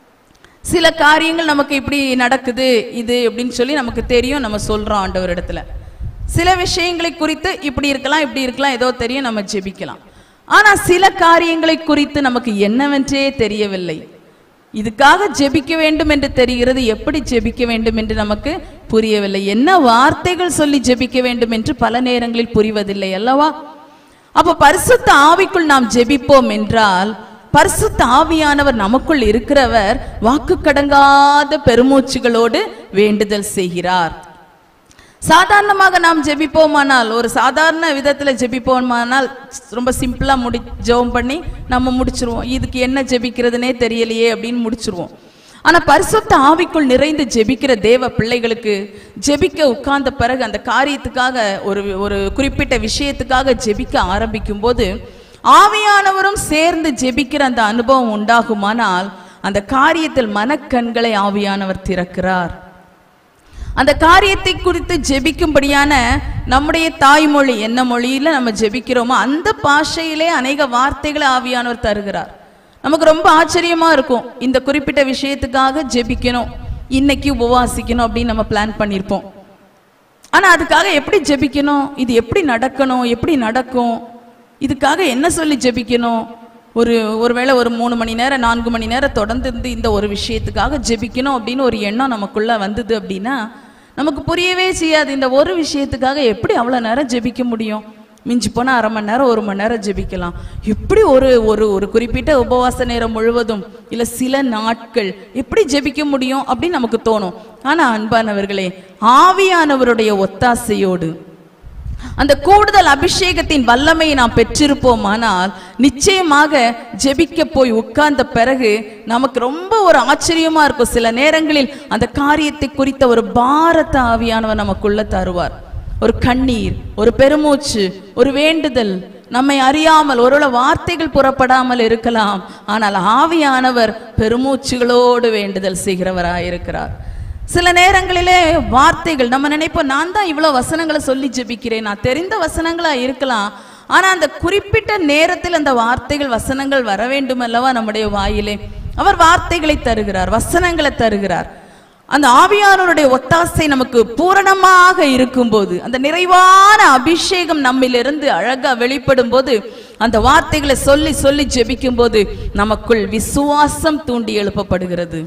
சில காரியங்கள் நமக்கு இப்படி நடக்குது இது அப்படின்னு சொல்லி நமக்கு தெரியும் நம்ம சொல்றோம் ஆண்டவர் இடத்துல சில விஷயங்களை குறித்து இப்படி இருக்கலாம் இப்படி இருக்கலாம் ஏதோ தெரியும் நம்ம ஜெபிக்கலாம் ஆனா சில காரியங்களை குறித்து நமக்கு என்னவென்றே தெரியவில்லை இதுக்காக ஜெபிக்க வேண்டும் என்று தெரிகிறது எப்படி ஜெபிக்க வேண்டும் என்று நமக்கு புரியவில்லை என்ன வார்த்தைகள் சொல்லி ஜெபிக்க வேண்டும் என்று பல நேரங்களில் புரிவதில்லை அல்லவா அப்ப பரிசுத்த ஆவிக்குள் நாம் ஜெபிப்போம் என்றால் பரிசுத்த ஆவியானவர் நமக்குள் இருக்கிறவர் வாக்கு கடங்காத பெருமூச்சுகளோடு வேண்டுதல் செய்கிறார் சாதாரணமாக நாம் ஜெபிப்போமானால் ஒரு சாதாரண விதத்துல ஜெபிப்போமானால் ரொம்ப சிம்பிளா முடி ஜெபம் பண்ணி நம்ம முடிச்சிருவோம் இதுக்கு என்ன ஜெபிக்கிறதுனே தெரியலையே அப்படின்னு முடிச்சிருவோம் ஆனா பரிசுத்த ஆவிக்குள் நிறைந்து ஜெபிக்கிற தேவ பிள்ளைகளுக்கு ஜெபிக்க உட்கார்ந்த பிறகு அந்த காரியத்துக்காக ஒரு ஒரு குறிப்பிட்ட விஷயத்துக்காக ஜெபிக்க ஆரம்பிக்கும் போது ஆவியானவரும் சேர்ந்து ஜெபிக்கிற அந்த அனுபவம் உண்டாகுமானால் அந்த காரியத்தில் மனக்கண்களை ஆவியானவர் திறக்கிறார் அந்த காரியத்தை குறித்து ஜெபிக்கும்படியான நம்முடைய தாய்மொழி என்ன மொழியில நம்ம ஜெபிக்கிறோமோ அந்த பாஷையிலே அநேக வார்த்தைகளை ஆவியானவர் தருகிறார் நமக்கு ரொம்ப ஆச்சரியமா இருக்கும் இந்த குறிப்பிட்ட விஷயத்துக்காக ஜெபிக்கணும் இன்னைக்கு உபவாசிக்கணும் அப்படின்னு நம்ம பிளான் பண்ணியிருப்போம் ஆனா அதுக்காக எப்படி ஜெபிக்கணும் இது எப்படி நடக்கணும் எப்படி நடக்கும் இதுக்காக என்ன சொல்லி ஜெபிக்கணும் ஒரு ஒருவேளை ஒரு மூணு மணி நேரம் நான்கு மணி நேரம் தொடர்ந்து இருந்து இந்த ஒரு விஷயத்துக்காக ஜெபிக்கணும் அப்படின்னு ஒரு எண்ணம் நமக்குள்ள வந்தது அப்படின்னா நமக்கு புரியவே செய்யாது இந்த ஒரு விஷயத்துக்காக எப்படி அவ்வளோ நேரம் ஜெபிக்க முடியும் மிஞ்சி போனால் அரை மணி நேரம் ஒரு மணி நேரம் ஜெபிக்கலாம் எப்படி ஒரு ஒரு ஒரு குறிப்பிட்ட உபவாச நேரம் முழுவதும் இல்லை சில நாட்கள் எப்படி ஜெபிக்க முடியும் அப்படின்னு நமக்கு தோணும் ஆனால் அன்பானவர்களே ஆவியானவருடைய ஒத்தாசையோடு அந்த கூடுதல் அபிஷேகத்தின் வல்லமையை நாம் பெற்றிருப்போமானால் நிச்சயமாக ஜெபிக்க போய் உட்கார்ந்த பிறகு நமக்கு ரொம்ப ஒரு ஆச்சரியமா இருக்கும் சில நேரங்களில் அந்த காரியத்தை குறித்த ஒரு பாரத்த ஆவியானவர் நமக்குள்ள தருவார் ஒரு கண்ணீர் ஒரு பெருமூச்சு ஒரு வேண்டுதல் நம்மை அறியாமல் ஒருவேளை வார்த்தைகள் புறப்படாமல் இருக்கலாம் ஆனால் ஆவியானவர் பெருமூச்சுகளோடு வேண்டுதல் செய்கிறவராயிருக்கிறார் சில நேரங்களிலே வார்த்தைகள் நம்ம நினைப்போம் நான் தான் இவ்வளோ வசனங்களை சொல்லி ஜெபிக்கிறேன் நான் தெரிந்த வசனங்களா இருக்கலாம் ஆனா அந்த குறிப்பிட்ட நேரத்தில் அந்த வார்த்தைகள் வசனங்கள் வர வேண்டும் அல்லவா நம்முடைய வாயிலே அவர் வார்த்தைகளை தருகிறார் வசனங்களை தருகிறார் அந்த ஆவியானவருடைய ஒத்தாசை நமக்கு பூரணமாக இருக்கும்போது அந்த நிறைவான அபிஷேகம் நம்மிலிருந்து அழகா வெளிப்படும் போது அந்த வார்த்தைகளை சொல்லி சொல்லி ஜெபிக்கும் போது நமக்குள் விசுவாசம் தூண்டி எழுப்பப்படுகிறது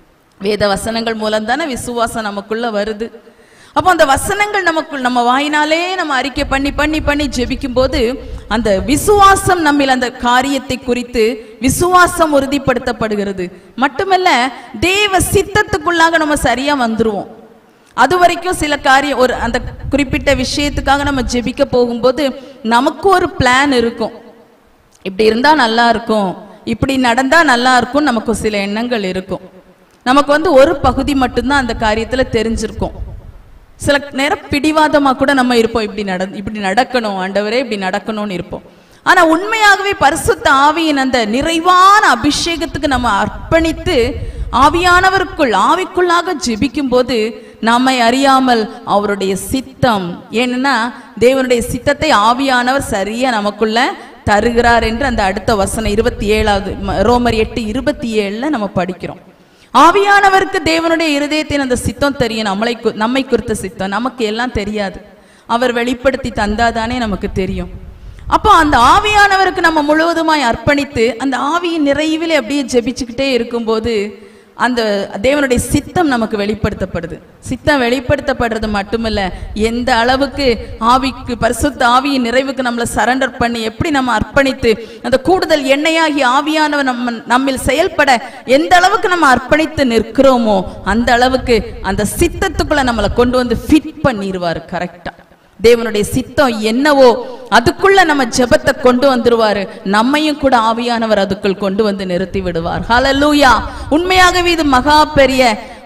வேத வசனங்கள் மூலம் தானே விசுவாசம் நமக்குள்ள வருது அப்போ அந்த வசனங்கள் நமக்குள் நம்ம வாயினாலே நம்ம அறிக்கை பண்ணி பண்ணி பண்ணி ஜெபிக்கும் போது அந்த விசுவாசம் நம்மில் அந்த காரியத்தை குறித்து விசுவாசம் உறுதிப்படுத்தப்படுகிறது மட்டுமல்ல தேவ சித்தத்துக்குள்ளாக நம்ம சரியா வந்துருவோம் அது வரைக்கும் சில காரியம் ஒரு அந்த குறிப்பிட்ட விஷயத்துக்காக நம்ம ஜெபிக்க போகும்போது நமக்கு ஒரு பிளான் இருக்கும் இப்படி இருந்தா நல்லா இருக்கும் இப்படி நடந்தா நல்லா இருக்கும் நமக்கு சில எண்ணங்கள் இருக்கும் நமக்கு வந்து ஒரு பகுதி மட்டும்தான் அந்த காரியத்துல தெரிஞ்சிருக்கும் சில நேரம் பிடிவாதமா கூட நம்ம இருப்போம் இப்படி நட இப்படி நடக்கணும் ஆண்டவரே இப்படி நடக்கணும்னு இருப்போம் ஆனா உண்மையாகவே பரிசுத்த ஆவியின் அந்த நிறைவான அபிஷேகத்துக்கு நம்ம அர்ப்பணித்து ஆவியானவருக்குள் ஆவிக்குள்ளாக ஜெபிக்கும் போது நம்மை அறியாமல் அவருடைய சித்தம் ஏன்னா தேவனுடைய சித்தத்தை ஆவியானவர் சரியா நமக்குள்ள தருகிறார் என்று அந்த அடுத்த வசனம் இருபத்தி ஏழாவது ம- ரோமர் எட்டு இருபத்தி ஏழுல நம்ம படிக்கிறோம் ஆவியானவருக்கு தேவனுடைய இருதயத்தின் அந்த சித்தம் தெரியும் நம்மளை கு- நம்மை குறித்த சித்தம் நமக்கு எல்லாம் தெரியாது அவர் வெளிப்படுத்தி தந்தாதானே நமக்கு தெரியும் அப்போ அந்த ஆவியானவருக்கு நம்ம முழுவதுமாய் அர்ப்பணித்து அந்த ஆவியின் நிறைவிலே அப்படியே ஜெபிச்சுக்கிட்டே இருக்கும்போது அந்த தேவனுடைய சித்தம் நமக்கு வெளிப்படுத்தப்படுது சித்தம் வெளிப்படுத்தப்படுறது மட்டுமல்ல எந்த அளவுக்கு ஆவிக்கு பரிசுத்த ஆவியின் நிறைவுக்கு நம்மளை சரண்டர் பண்ணி எப்படி நம்ம அர்ப்பணித்து அந்த கூடுதல் எண்ணெயாகி ஆவியானவர் நம்ம நம்மில் செயல்பட எந்த அளவுக்கு நம்ம அர்ப்பணித்து நிற்கிறோமோ அந்த அளவுக்கு அந்த சித்தத்துக்குள்ள நம்மளை கொண்டு வந்து ஃபிட் பண்ணிடுவார் கரெக்டா தேவனுடைய சித்தம் என்னவோ அதுக்குள்ள நம்ம ஜெபத்தை கொண்டு வந்துருவாரு நம்மையும் கூட ஆவியானவர் அதுக்குள் கொண்டு வந்து நிறுத்தி விடுவார் ஹalleluya உண்மையாகவே இது மகா பெரிய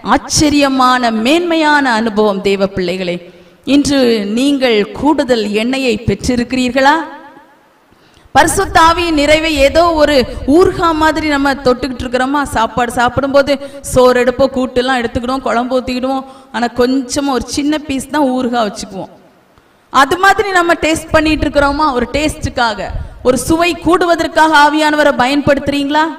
ஆச்சரியமான மேன்மையான அனுபவம் தேவ பிள்ளைகளே இன்று நீங்கள் கூடுதல் எண்ணெயை பெற்றிருக்கிறீர்களா பரிசுத்தாவியின் நிறைவை ஏதோ ஒரு ஊர்கா மாதிரி நம்ம தொட்டுக்கிட்டு இருக்கிறோமா சாப்பாடு சாப்பிடும்போது சோறு எடுப்போம் கூட்டுலாம் எடுத்துக்கிடுவோம் குழம்பு ஊற்றிக்கிடுவோம் ஆனால் கொஞ்சமா ஒரு சின்ன பீஸ் தான் ஊறுகாய் வச்சுக்குவோம் அது மாதிரி நம்ம டேஸ்ட் பண்ணிட்டு இருக்கிறோமா ஒரு டேஸ்ட்டுக்காக ஒரு சுவை கூடுவதற்காக ஆவியானவரை பயன்படுத்துறீங்களா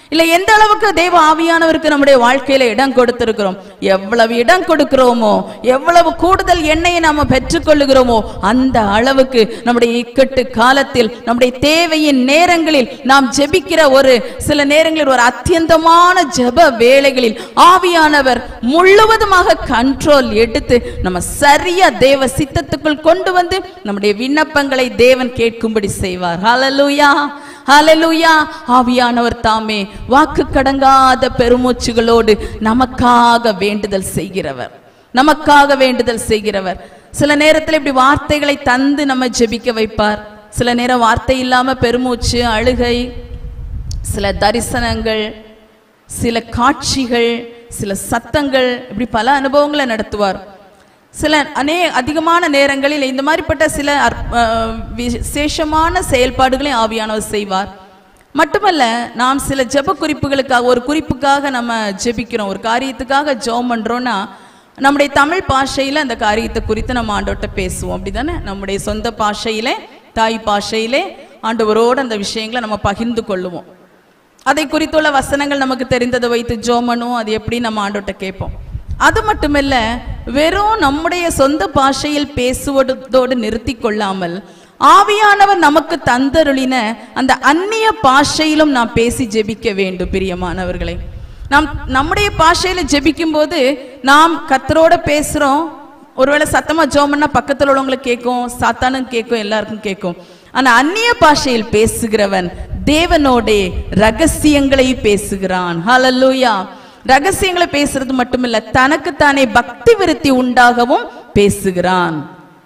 இல்ல எந்த அளவுக்கு தேவ ஆவியானவருக்கு நம்முடைய வாழ்க்கையில இடம் கொடுத்திருக்கிறோம் எவ்வளவு இடம் கொடுக்கிறோமோ எவ்வளவு கூடுதல் எண்ணெயை நாம பெற்றுக்கொள்ளுகிறோமோ அந்த அளவுக்கு நம்முடைய இக்கட்டு காலத்தில் நம்முடைய தேவையின் நேரங்களில் நாம் ஜெபிக்கிற ஒரு சில நேரங்களில் ஒரு அத்தியந்தமான ஜெப வேளைகளில் ஆவியானவர் முழுவதுமாக கண்ட்ரோல் எடுத்து நம்ம சரியா தேவ சித்தத்துக்குள் கொண்டு வந்து நம்முடைய விண்ணப்பங்களை தேவன் கேட்கும்படி செய்வார் ஹalleluya ஹalleluya ஆவியானவர் தாமே வாக்கு கடங்காத பெருமூச்சுகளோடு நமக்காக வேண்டுதல் செய்கிறவர் நமக்காக வேண்டுதல் செய்கிறவர் சில நேரத்தில் இப்படி வார்த்தைகளை தந்து நம்ம ஜெபிக்க வைப்பார் சில நேரம் வார்த்தை இல்லாம பெருமூச்சு அழுகை சில தரிசனங்கள் சில காட்சிகள் சில சத்தங்கள் இப்படி பல அனுபவங்களை நடத்துவார் சில அநே அதிகமான நேரங்களில் இந்த மாதிரிப்பட்ட சில அற்ப- அஹ் விசேஷமான செயல்பாடுகளை ஆவியானவர் செய்வார் மட்டுமல்ல நாம் சில ஜெப குறிப்புகளுக்காக ஒரு குறிப்புக்காக நம்ம ஜெபிக்கிறோம் ஒரு காரியத்துக்காக ஜெபம் பண்றோம்னா நம்முடைய தமிழ் பாஷையில அந்த காரியத்தை குறித்து நம்ம ஆண்டவர்கிட்ட பேசுவோம் அப்படிதானே நம்முடைய சொந்த பாஷையிலே தாய் பாஷையிலே ஆண்டவரோடு அந்த விஷயங்களை நம்ம பகிர்ந்து கொள்ளுவோம் அதை குறித்துள்ள வசனங்கள் நமக்கு தெரிந்ததை வைத்து ஜோமனும் அது எப்படி நம்ம ஆண்டோட்ட கேட்போம் அது மட்டுமல்ல வெறும் நம்முடைய சொந்த பாஷையில் பேசுவதோடு நிறுத்தி கொள்ளாமல் ஆவியானவர் நமக்கு தந்தருளின அந்த அந்நிய பாஷையிலும் நாம் பேசி ஜெபிக்க வேண்டும் பிரியமானவர்களே நாம் நம்முடைய பாஷையில ஜெபிக்கும் போது நாம் கத்தரோட பேசுறோம் ஒருவேளை சத்தமா ஜோமன்னா பக்கத்துல உள்ளவங்களுக்கு கேட்கும் சாத்தானும் கேட்கும் எல்லாருக்கும் கேட்கும் ஆனா அந்நிய பாஷையில் பேசுகிறவன் தேவனோடே ரகசியங்களை பேசுகிறான் ஹalleluya ரகசியங்களை பேசுறது மட்டுமில்ல தனக்குத்தானே பக்தி விருத்தி உண்டாகவும் பேசுகிறான்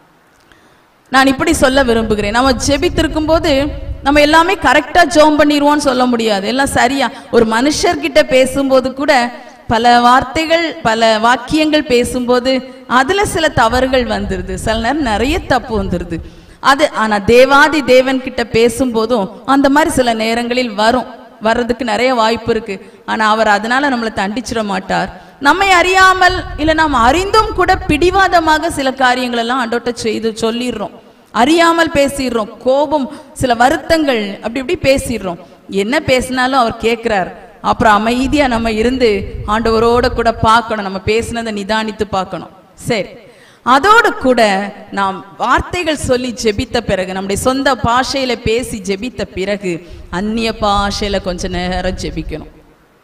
நான் இப்படி சொல்ல விரும்புகிறேன் நம்ம ஜெபித்திருக்கும் போது நம்ம எல்லாமே கரெக்டா ஜெபம் பண்ணிடுவோம்னு சொல்ல முடியாது எல்லாம் சரியா ஒரு மனுஷர்கிட்ட பேசும்போது கூட பல வார்த்தைகள் பல வாக்கியங்கள் பேசும்போது அதுல சில தவறுகள் வந்துருது சில நேரம் நிறைய தப்பு வந்துருது அது ஆனா தேவாதி தேவன் கிட்ட பேசும்போதும் அந்த மாதிரி சில நேரங்களில் வரும் வர்றதுக்கு நிறைய வாய்ப்பு இருக்கு ஆனா அவர் அதனால நம்மளை தண்டிச்சிட மாட்டார் நம்மை அறியாமல் இல்ல நாம் அறிந்தும் கூட பிடிவாதமாக சில காரியங்கள் எல்லாம் ஆண்டோட்ட செய்து சொல்லிடுறோம் அறியாமல் பேசிடுறோம் கோபம் சில வருத்தங்கள் அப்படி இப்படி பேசிடுறோம் என்ன பேசினாலும் அவர் கேட்கிறார் அப்புறம் அமைதியா நம்ம இருந்து ஆண்டவரோட கூட பார்க்கணும் நம்ம பேசினதை நிதானித்து பார்க்கணும் சரி அதோடு கூட நாம் வார்த்தைகள் சொல்லி ஜெபித்த பிறகு நம்முடைய சொந்த பாஷையில பேசி ஜெபித்த பிறகு அந்நிய பாஷையில கொஞ்ச நேரம் ஜெபிக்கணும்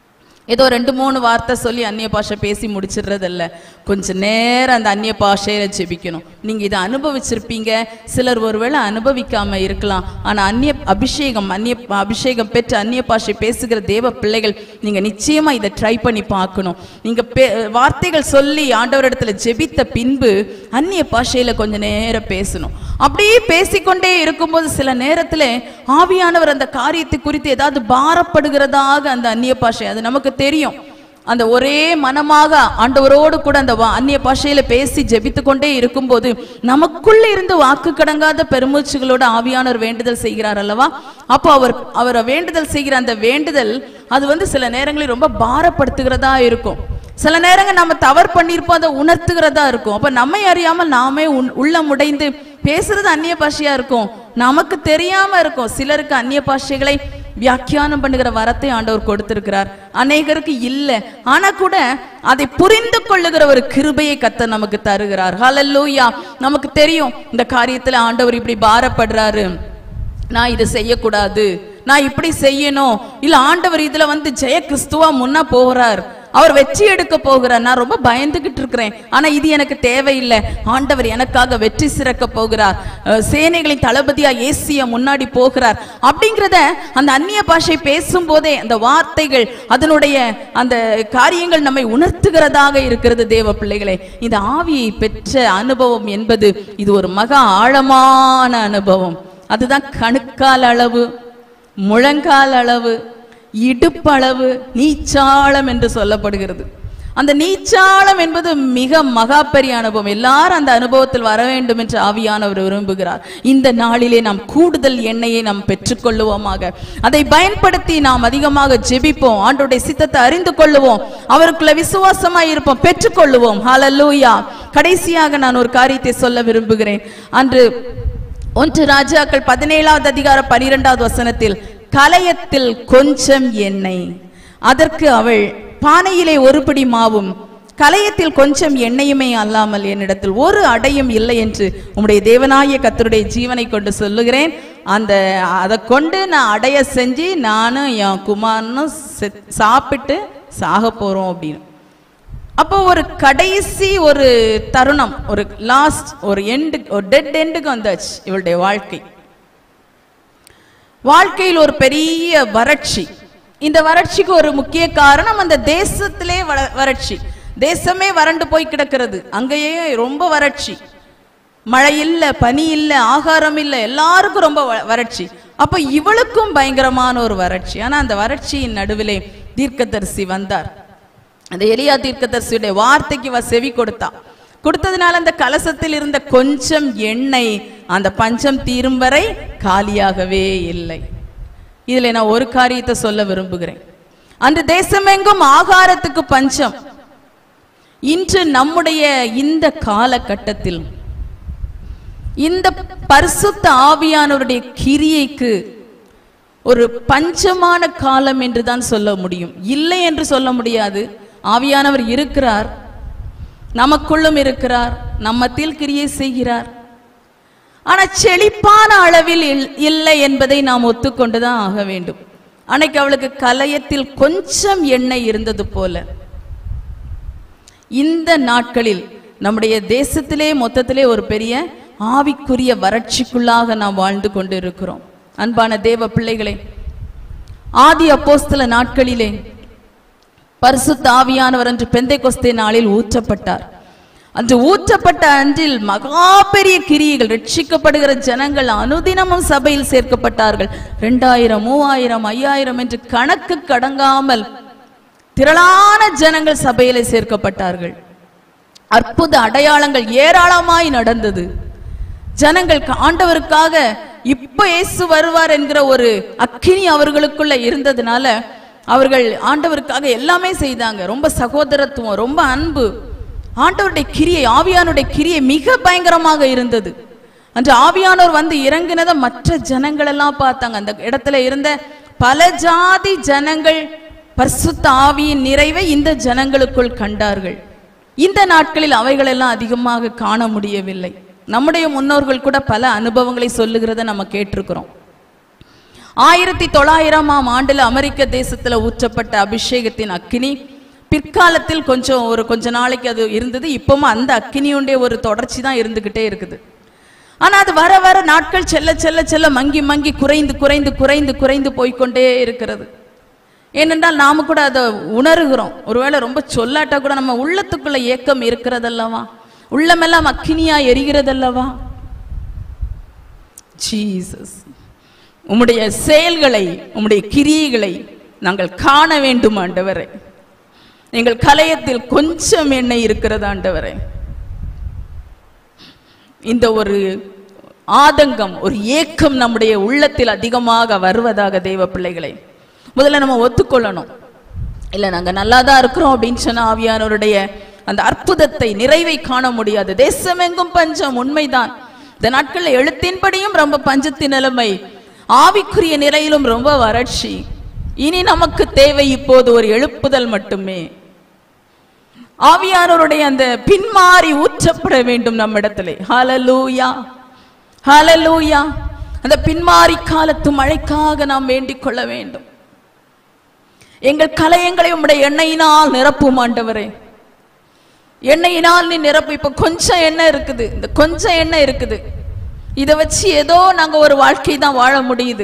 ஏதோ ரெண்டு மூணு வார்த்தை சொல்லி அந்நிய பாஷை பேசி முடிச்சிடுறதில்ல கொஞ்ச நேரம் அந்த அந்நிய பாஷையில ஜெபிக்கணும் நீங்க இதை அனுபவிச்சிருப்பீங்க சிலர் ஒருவேளை அனுபவிக்காம இருக்கலாம் ஆனா அந்நிய அபிஷேகம் அந்நிய அபிஷேகம் பெற்ற அந்நிய பாஷை பேசுகிற தேவ பிள்ளைகள் நீங்க நிச்சயமா இதை ட்ரை பண்ணி பார்க்கணும் நீங்க பே- வார்த்தைகள் சொல்லி ஆண்டவரிடத்துல ஜெபித்த பின்பு அந்நிய பாஷையில கொஞ்ச நேரம் பேசணும் அப்படியே பேசிக்கொண்டே இருக்கும்போது சில நேரத்துல ஆவியானவர் அந்த காரியத்தை குறித்து ஏதாவது பாரப்படுகிறதாக அந்த அந்நிய பாஷை அது நமக்கு தெரியும் அந்த ஒரே மனமாக ஆண்டவரோடு கூட அந்த வா- அந்நிய பாஷையில பேசி ஜெபித்து கொண்டே இருக்கும்போது நமக்குள்ள இருந்து வாக்கு கடங்காத பெருமூச்சுகளோட ஆவியானவர் வேண்டுதல் செய்கிறார் அல்லவா அப்போ அவர் அவரை வேண்டுதல் செய்கிற அந்த வேண்டுதல் அது வந்து சில நேரங்களில் ரொம்ப பாரப்படுத்துகிறதா இருக்கும் சில நேரங்கள் நம்ம தவறு பண்ணியிருப்போம் அதை உணர்த்துகிறதா இருக்கும் அப்ப நம்மை அறியாமல் நாமே உன்- உள்ளம் உடைந்து பேசுறது அந்நிய பாஷையா இருக்கும் நமக்கு தெரியாம இருக்கும் சிலருக்கு அந்நிய பாஷைகளை வியாக்கியானம் பண்ணுகிற வரத்தை ஆண்டவர் கொடுத்திருக்கிறார் அநேகருக்கு இல்ல ஆனா கூட அதை புரிந்து கொள்ளுகிற ஒரு கிருபையை கத்த நமக்கு தருகிறார் ஹalleluya நமக்கு தெரியும் இந்த காரியத்துல ஆண்டவர் இப்படி பாரப்படுறாரு நான் இதை செய்யக்கூடாது நான் இப்படி செய்யணும் இல்ல ஆண்டவர் இதுல வந்து ஜெய கிறிஸ்துவா முன்ன போகிறார் அவர் வெற்றி எடுக்க போகிறார் நான் ரொம்ப பயந்துகிட்டு இருக்கிறேன் ஆனா இது எனக்கு தேவையில்லை ஆண்டவர் எனக்காக வெற்றி சிறக்க போகிறார் அஹ் சேனைகளின் தளபதியா ஏசிய முன்னாடி போகிறார் அப்படிங்கிறத அந்த அந்நிய பாஷை பேசும்போதே அந்த வார்த்தைகள் அதனுடைய அந்த காரியங்கள் நம்மை உணர்த்துகிறதாக இருக்கிறது தேவ பிள்ளைகளே இந்த ஆவியை பெற்ற அனுபவம் என்பது இது ஒரு மகா ஆழமான அனுபவம் அதுதான் கணுக்கால் அளவு முழங்கால் அளவு இடுப்பளவு நீச்சாளம் என்று சொல்லப்படுகிறது அந்த நீச்சாளம் என்பது மிக மகா பெரிய அனுபவம் எல்லாரும் அந்த அனுபவத்தில் வர வேண்டும் என்று ஆவியானவர் விரும்புகிறார் இந்த நாளிலே நாம் கூடுதல் எண்ணெயை நாம் பெற்றுக்கொள்ளுவோமாக அதை பயன்படுத்தி நாம் அதிகமாக ஜெபிப்போம் ஆண்டோடைய சித்தத்தை அறிந்து கொள்ளுவோம் அவருக்குள்ள விசுவாசமாய் இருப்போம் பெற்றுக்கொள்ளுவோம் ஹalleluya கடைசியாக நான் ஒரு காரியத்தை சொல்ல விரும்புகிறேன் அன்று ஒன்று ராஜாக்கள் பதினேழாவது அதிகாரம் பனிரெண்டாவது வசனத்தில் கலயத்தில் கொஞ்சம் எண்ணெய் அதற்கு அவள் பானையிலே ஒரு பிடி மாவும் கலையத்தில் கொஞ்சம் எண்ணெயுமே அல்லாமல் என்னிடத்தில் ஒரு அடையும் இல்லை என்று உம்முடைய தேவனாய கத்தருடைய ஜீவனை கொண்டு சொல்லுகிறேன் அந்த அதை கொண்டு நான் அடைய செஞ்சு நானும் என் குமாரனும் செத்- சாப்பிட்டு சாக போறோம் அப்படின்னு அப்போ ஒரு கடைசி ஒரு தருணம் ஒரு லாஸ்ட் ஒரு எண்டு ஒரு டெட் எண்டுக்கு வந்தாச்சு இவளுடைய வாழ்க்கை வாழ்க்கையில் ஒரு பெரிய வறட்சி இந்த வறட்சிக்கு ஒரு முக்கிய காரணம் அந்த தேசத்திலே வர- வறட்சி தேசமே வறண்டு போய் கிடக்கிறது அங்கேயே ரொம்ப வறட்சி மழை இல்ல பனி இல்ல ஆகாரம் இல்ல எல்லாருக்கும் ரொம்ப வ- வறட்சி அப்ப இவளுக்கும் பயங்கரமான ஒரு வறட்சி ஆனா அந்த வறட்சியின் நடுவிலே தீர்க்கதரிசி வந்தார் அந்த எலியா தீர்க்கதரிசியுடைய வார்த்தைக்கு இவ செவி கொடுத்தா கொடுத்ததுனால அந்த கலசத்தில் இருந்த கொஞ்சம் எண்ணெய் அந்த பஞ்சம் தீரும் வரை காலியாகவே இல்லை இதுல நான் ஒரு காரியத்தை சொல்ல விரும்புகிறேன் அந்த தேசமெங்கும் ஆகாரத்துக்கு பஞ்சம் இன்று நம்முடைய இந்த காலகட்டத்தில் இந்த பரிசுத்த ஆவியானவருடைய கிரியைக்கு ஒரு பஞ்சமான காலம் என்று தான் சொல்ல முடியும் இல்லை என்று சொல்ல முடியாது ஆவியானவர் இருக்கிறார் நமக்குள்ளும் இருக்கிறார் நம்மத்தில் கிரியை செய்கிறார் ஆனா செழிப்பான அளவில் இல்- இல்லை என்பதை நாம் ஒத்துக்கொண்டுதான் ஆக வேண்டும் அன்னைக்கு அவளுக்கு கலயத்தில் கொஞ்சம் எண்ணெய் இருந்தது போல இந்த நாட்களில் நம்முடைய தேசத்திலே மொத்தத்திலே ஒரு பெரிய ஆவிக்குரிய வறட்சிக்குள்ளாக நாம் வாழ்ந்து கொண்டு இருக்கிறோம் அன்பான தேவ பிள்ளைகளே ஆதி அப்போஸ்தல நாட்களிலே பரிசுத்த ஆவியானவர் அன்று பெந்தை கொஸ்தே நாளில் ஊற்றப்பட்டார் அன்று ஊற்றப்பட்ட அன்றில் மகா பெரிய கிரியைகள் ரட்சிக்கப்படுகிற ஜனங்கள் அனுதினமும் சபையில் சேர்க்கப்பட்டார்கள் ரெண்டாயிரம் மூவாயிரம் ஐயாயிரம் என்று கணக்கு கடங்காமல் திரளான ஜனங்கள் சபையிலே சேர்க்கப்பட்டார்கள் அற்புத அடையாளங்கள் ஏராளமாய் நடந்தது ஜனங்கள் க- ஆண்டவருக்காக இப்ப இயேசு வருவார் என்கிற ஒரு அக்கினி அவர்களுக்குள்ள இருந்ததுனால அவர்கள் ஆண்டவருக்காக எல்லாமே செய்தாங்க ரொம்ப சகோதரத்துவம் ரொம்ப அன்பு ஆண்டவருடைய கிரியை ஆவியானுடைய கிரியை மிக பயங்கரமாக இருந்தது அன்று ஆவியானவர் வந்து இறங்கினதை மற்ற ஜனங்கள் எல்லாம் பார்த்தாங்க அந்த இடத்துல இருந்த பல ஜாதி ஜனங்கள் பரிசுத்த ஆவியின் நிறைவை இந்த ஜனங்களுக்குள் கண்டார்கள் இந்த நாட்களில் அவைகளெல்லாம் அதிகமாக காண முடியவில்லை நம்முடைய முன்னோர்கள் கூட பல அனுபவங்களை சொல்லுகிறத நம்ம கேட்டிருக்கிறோம் ஆயிரத்தி தொள்ளாயிரமாம் ஆண்டுல அமெரிக்க தேசத்துல ஊற்றப்பட்ட அபிஷேகத்தின் அக்கினி பிற்காலத்தில் கொஞ்சம் ஒரு கொஞ்ச நாளைக்கு அது இருந்தது இப்பவும் அந்த அக்கினியுடைய ஒரு தொடர்ச்சி தான் இருந்துகிட்டே இருக்குது ஆனா அது வர வர நாட்கள் செல்ல செல்ல செல்ல மங்கி மங்கி குறைந்து குறைந்து குறைந்து குறைந்து போய்க்கொண்டே இருக்கிறது ஏனென்றால் நாம கூட அதை உணர்கிறோம் ஒருவேளை ரொம்ப சொல்லாட்டா கூட நம்ம உள்ளத்துக்குள்ள ஏக்கம் இருக்கிறதல்லவா உள்ளமெல்லாம் அக்கினியா எரிகிறதல்லவா ஜீசஸ் உம்முடைய செயல்களை உம்முடைய கிரியைகளை நாங்கள் காண வேண்டும் ஆண்டவரே எங்கள் கலயத்தில் கொஞ்சம் எண்ணெய் இருக்கிறது ஆண்டவரே இந்த ஒரு ஆதங்கம் ஒரு ஏக்கம் நம்முடைய உள்ளத்தில் அதிகமாக வருவதாக தெய்வ பிள்ளைகளை முதல்ல நம்ம ஒத்துக்கொள்ளணும் இல்ல நாங்க நல்லா தான் இருக்கிறோம் அப்படின்னு சொன்ன ஆவியானவருடைய அந்த அற்புதத்தை நிறைவை காண முடியாது தேசமெங்கும் பஞ்சம் உண்மைதான் இந்த நாட்களில் எழுத்தின்படியும் ரொம்ப பஞ்சத்தின் நிலைமை ஆவிக்குரிய நிலையிலும் ரொம்ப வறட்சி இனி நமக்கு தேவை இப்போது ஒரு எழுப்புதல் மட்டுமே ஆவியானவருடைய அந்த பின்மாறி ஊற்றப்பட வேண்டும் நம்மிடத்திலே ஹalleluya ஹalleluya அந்த பின்மாறி காலத்து மழைக்காக நாம் வேண்டிக் கொள்ள வேண்டும் எங்கள் கலையங்களை உம்முடைய எண்ணெயினால் நிரப்பும் ஆண்டவரே எண்ணெயினால் நீ நிரப்பு இப்ப கொஞ்சம் எண்ணெய் இருக்குது இந்த கொஞ்சம் எண்ணெய் இருக்குது இதை வச்சு ஏதோ நாங்க ஒரு வாழ்க்கை தான் வாழ முடியுது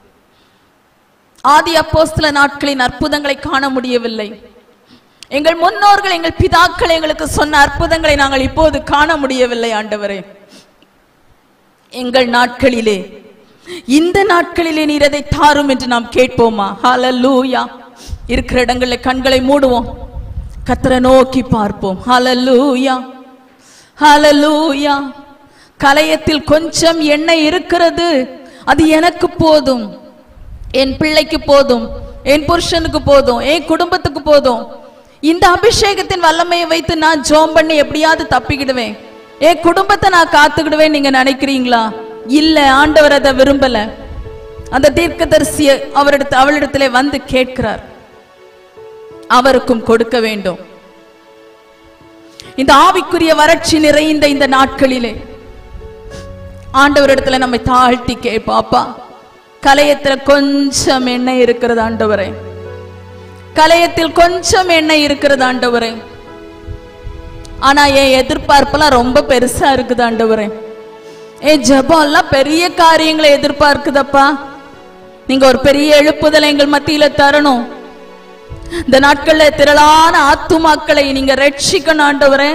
ஆதி அப்போஸ்தல நாட்களின் அற்புதங்களை காண முடியவில்லை எங்கள் முன்னோர்கள் எங்கள் பிதாக்கள் எங்களுக்கு சொன்ன அற்புதங்களை நாங்கள் இப்போது காண முடியவில்லை ஆண்டவரே எங்கள் நாட்களிலே இந்த நாட்களிலே நீர் அதை தாரும் என்று நாம் கேட்போமா ஹalleluya இருக்கிற இடங்களிலே கண்களை மூடுவோம் கத்தரை நோக்கி பார்ப்போம் ஹalleluya ஹalleluya கலையத்தில் கொஞ்சம் எண்ணெய் இருக்கிறது அது எனக்கு போதும் என் பிள்ளைக்கு போதும் என் புருஷனுக்கு போதும் என் குடும்பத்துக்கு போதும் இந்த அபிஷேகத்தின் வல்லமையை வைத்து நான் ஜோம் பண்ணி எப்படியாவது தப்பிக்கிடுவேன் என் குடும்பத்தை நான் காத்துக்கிடுவேன் நீங்க நினைக்கிறீங்களா இல்ல ஆண்டவர் அதை விரும்பல அந்த தீர்க்கதரிசிய அவரிடத்து அவளிடத்திலே வந்து கேட்கிறார் அவருக்கும் கொடுக்க வேண்டும் இந்த ஆவிக்குரிய வறட்சி நிறைந்த இந்த நாட்களிலே ஆண்டவரிடத்துல நம்மை தாழ்த்தி கேட்பாப்பா கலையத்துல கொஞ்சம் எண்ணெய் இருக்கிறது ஆண்டவரே கலையத்தில் கொஞ்சம் எண்ணெய் இருக்கிறது ஆண்டவரே ஆனா என் எதிர்பார்ப்பெல்லாம் ரொம்ப பெருசா இருக்குது ஆண்டவரே என் ஜெபம் எல்லாம் பெரிய காரியங்களை எதிர்பார்க்குதப்பா நீங்க ஒரு பெரிய எழுப்புதலை எங்கள் மத்தியில தரணும் இந்த நாட்கள்ல திரளான ஆத்துமாக்களை நீங்க ரட்சிக்கணும் ஆண்டவரே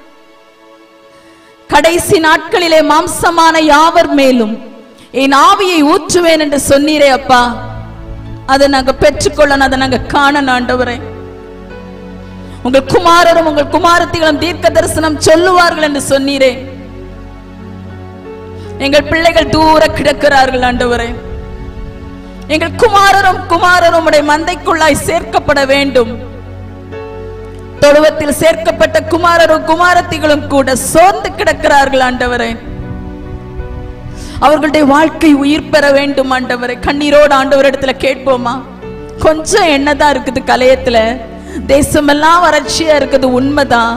கடைசி நாட்களிலே மாம்சமான யாவர் மேலும் என் ஆவியை ஊற்றுவேன் என்று சொன்னீரே அப்பா அதை நாங்க பெற்றுக்கொள்ளணும் அதை நாங்க காணணும் ஆண்டவரே உங்கள் குமாரரும் உங்கள் குமாரத்திகளும் தீர்க்க தரிசனம் சொல்லுவார்கள் என்று சொன்னீரே எங்கள் பிள்ளைகள் தூர கிடக்கிறார்கள் ஆண்டவரே எங்கள் குமாரரும் குமாரரும் உடைய மந்தைக்குள்ளாய் சேர்க்கப்பட வேண்டும் தொழுவத்தில் சேர்க்கப்பட்ட குமாரரும் குமாரத்திகளும் கூட சோர்ந்து கிடக்கிறார்கள் ஆண்டவரே அவர்களுடைய வாழ்க்கை உயிர் பெற வேண்டும் ஆண்டவரே கண்ணீரோடு ஆண்டவர் இடத்துல கேட்போமா கொஞ்சம் என்னதான் இருக்குது கலையத்துல தேசமெல்லாம் வறட்சியா இருக்குது உண்மைதான்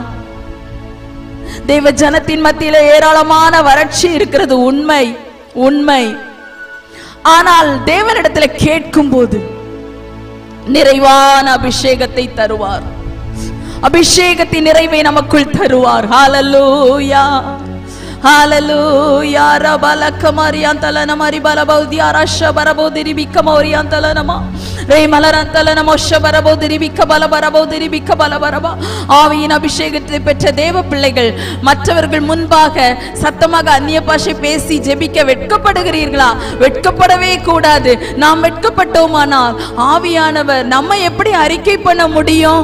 தெய்வ ஜனத்தின் மத்தியில ஏராளமான வறட்சி இருக்கிறது உண்மை உண்மை ஆனால் தேவனிடத்துல கேட்கும் போது நிறைவான அபிஷேகத்தை தருவார் அபிஷேகத்தின் நிறைவை நமக்குள் தருவார் ஹalleluya ஹalleluya ரபலக்கமரியாந்தலன மரிபலபௌதி அரஷ பரபௌதிரி பிக்கமோரியாந்தலனமா ரே மலரந்தலன மொஷ பரபௌதிரி பிக்க பலபரபௌதிரி பிக்க பலபரபா ஆவியின் அபிஷேகத்தை பெற்ற தேவ பிள்ளைகள் மற்றவர்கள் முன்பாக சத்தமாக அந்நிய பாஷை பேசி ஜெபிக்க வெட்கப்படுகிறீர்களா வெட்கப்படவே கூடாது நாம் வெட்கப்பட்டோமானால் ஆவியானவர் நம்ம எப்படி அறிக்கை பண்ண முடியும்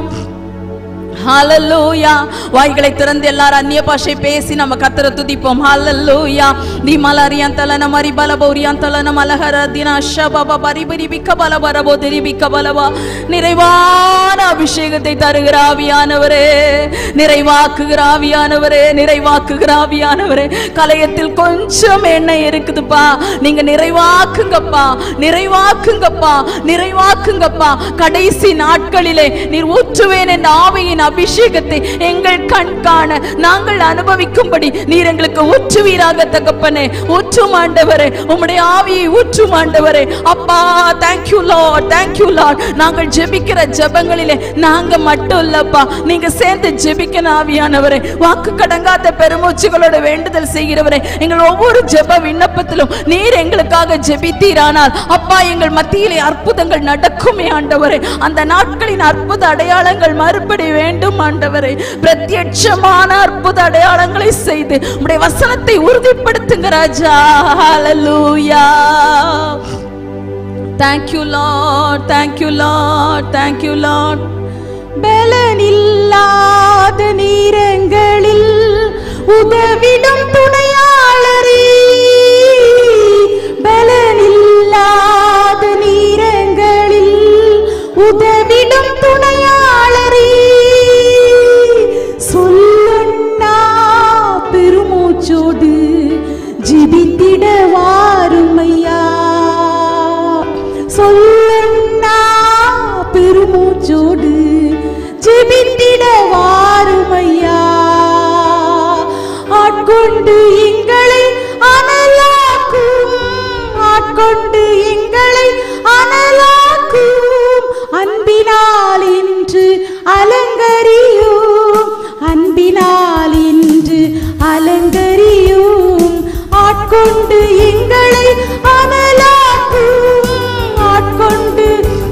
ஹalleluya வாய்களை திறந்து எல்லாரும் அந்நிய பாஷை பேசி நம்ம கத்தர துதிப்போம் ஹalleluya தி மலரியான் தலன மரி பலபௌரியான் தலன மலஹர தினா ஷபப பரிபரி பிக்க பலபரபோ திரி பிக்க பலவா நிறைவான அபிஷேகத்தை தருகிற ஆவியானவரே நிறைவாக்குகிற ஆவியானவரே நிறைவாக்குகிற ஆவியானவரே கலையத்தில் கொஞ்சம் எண்ணெய் இருக்குதுப்பா நீங்க நிறைவாக்குங்கப்பா நிறைவாக்குங்கப்பா நிறைவாக்குங்கப்பா கடைசி நாட்களிலே நீர் ஊற்றுவேன் என்ற ஆவியின் அபிஷேகத்தை எங்கள் கண் காண நாங்கள் அனுபவிக்கும்படி நீர் எங்களுக்கு ஊற்றுவீராக தகப்பனே ஊற்றும் ஆண்டவரே உம்முடைய ஆவியை ஊற்றும் ஆண்டவரே அப்பா தேங்க்யூ லார்ட் தேங்க்யூ லார்ட் நாங்கள் ஜெபிக்கிற ஜெபங்களிலே நாங்க மட்டும் இல்லப்பா நீங்க சேர்ந்து ஜெபிக்கணும் ஆவியானவரே வாக்கு கடங்காத பெருமூச்சுகளோட வேண்டுதல் செய்கிறவரே எங்கள் ஒவ்வொரு ஜெப விண்ணப்பத்திலும் நீர் எங்களுக்காக ஜெபித்தீரானால் அப்பா எங்கள் மத்தியிலே அற்புதங்கள் நடக்குமே ஆண்டவரே அந்த நாட்களின் அற்புத அடையாளங்கள் மறுபடி வேண்டும் ஆண்டவரே பிரத்யட்சமான அற்புத அடையாளங்களை செய்து உம்முடைய வசனத்தை உறுதிப்படுத்துங்க ராஜா ஹalleluya thank you lord thank you lord thank you lord பலனில்லாத நீரங்களில் உதவிடும் துணையாளரே பலனில்லாத நீரங்களில் உதவிடும் துணையாளரே சொல்லண்ணா பெருமூச்சோடு ஜிபித்திட வாருமையா சொல்லண்ணா பெருமூச்சோடு ஜெபித்திட வாருமையா ஆட்கொண்டு எங்களை அனலாக்கும் ஆட்கொண்டு எங்களை அனலாக்கும் அன்பினால் இன்று அலங்கரியும் அன்பினால் இன்று அலங்கரியும் ஆட்கொண்டு எங்களை அனலாக்கும் ஆட்கொண்டு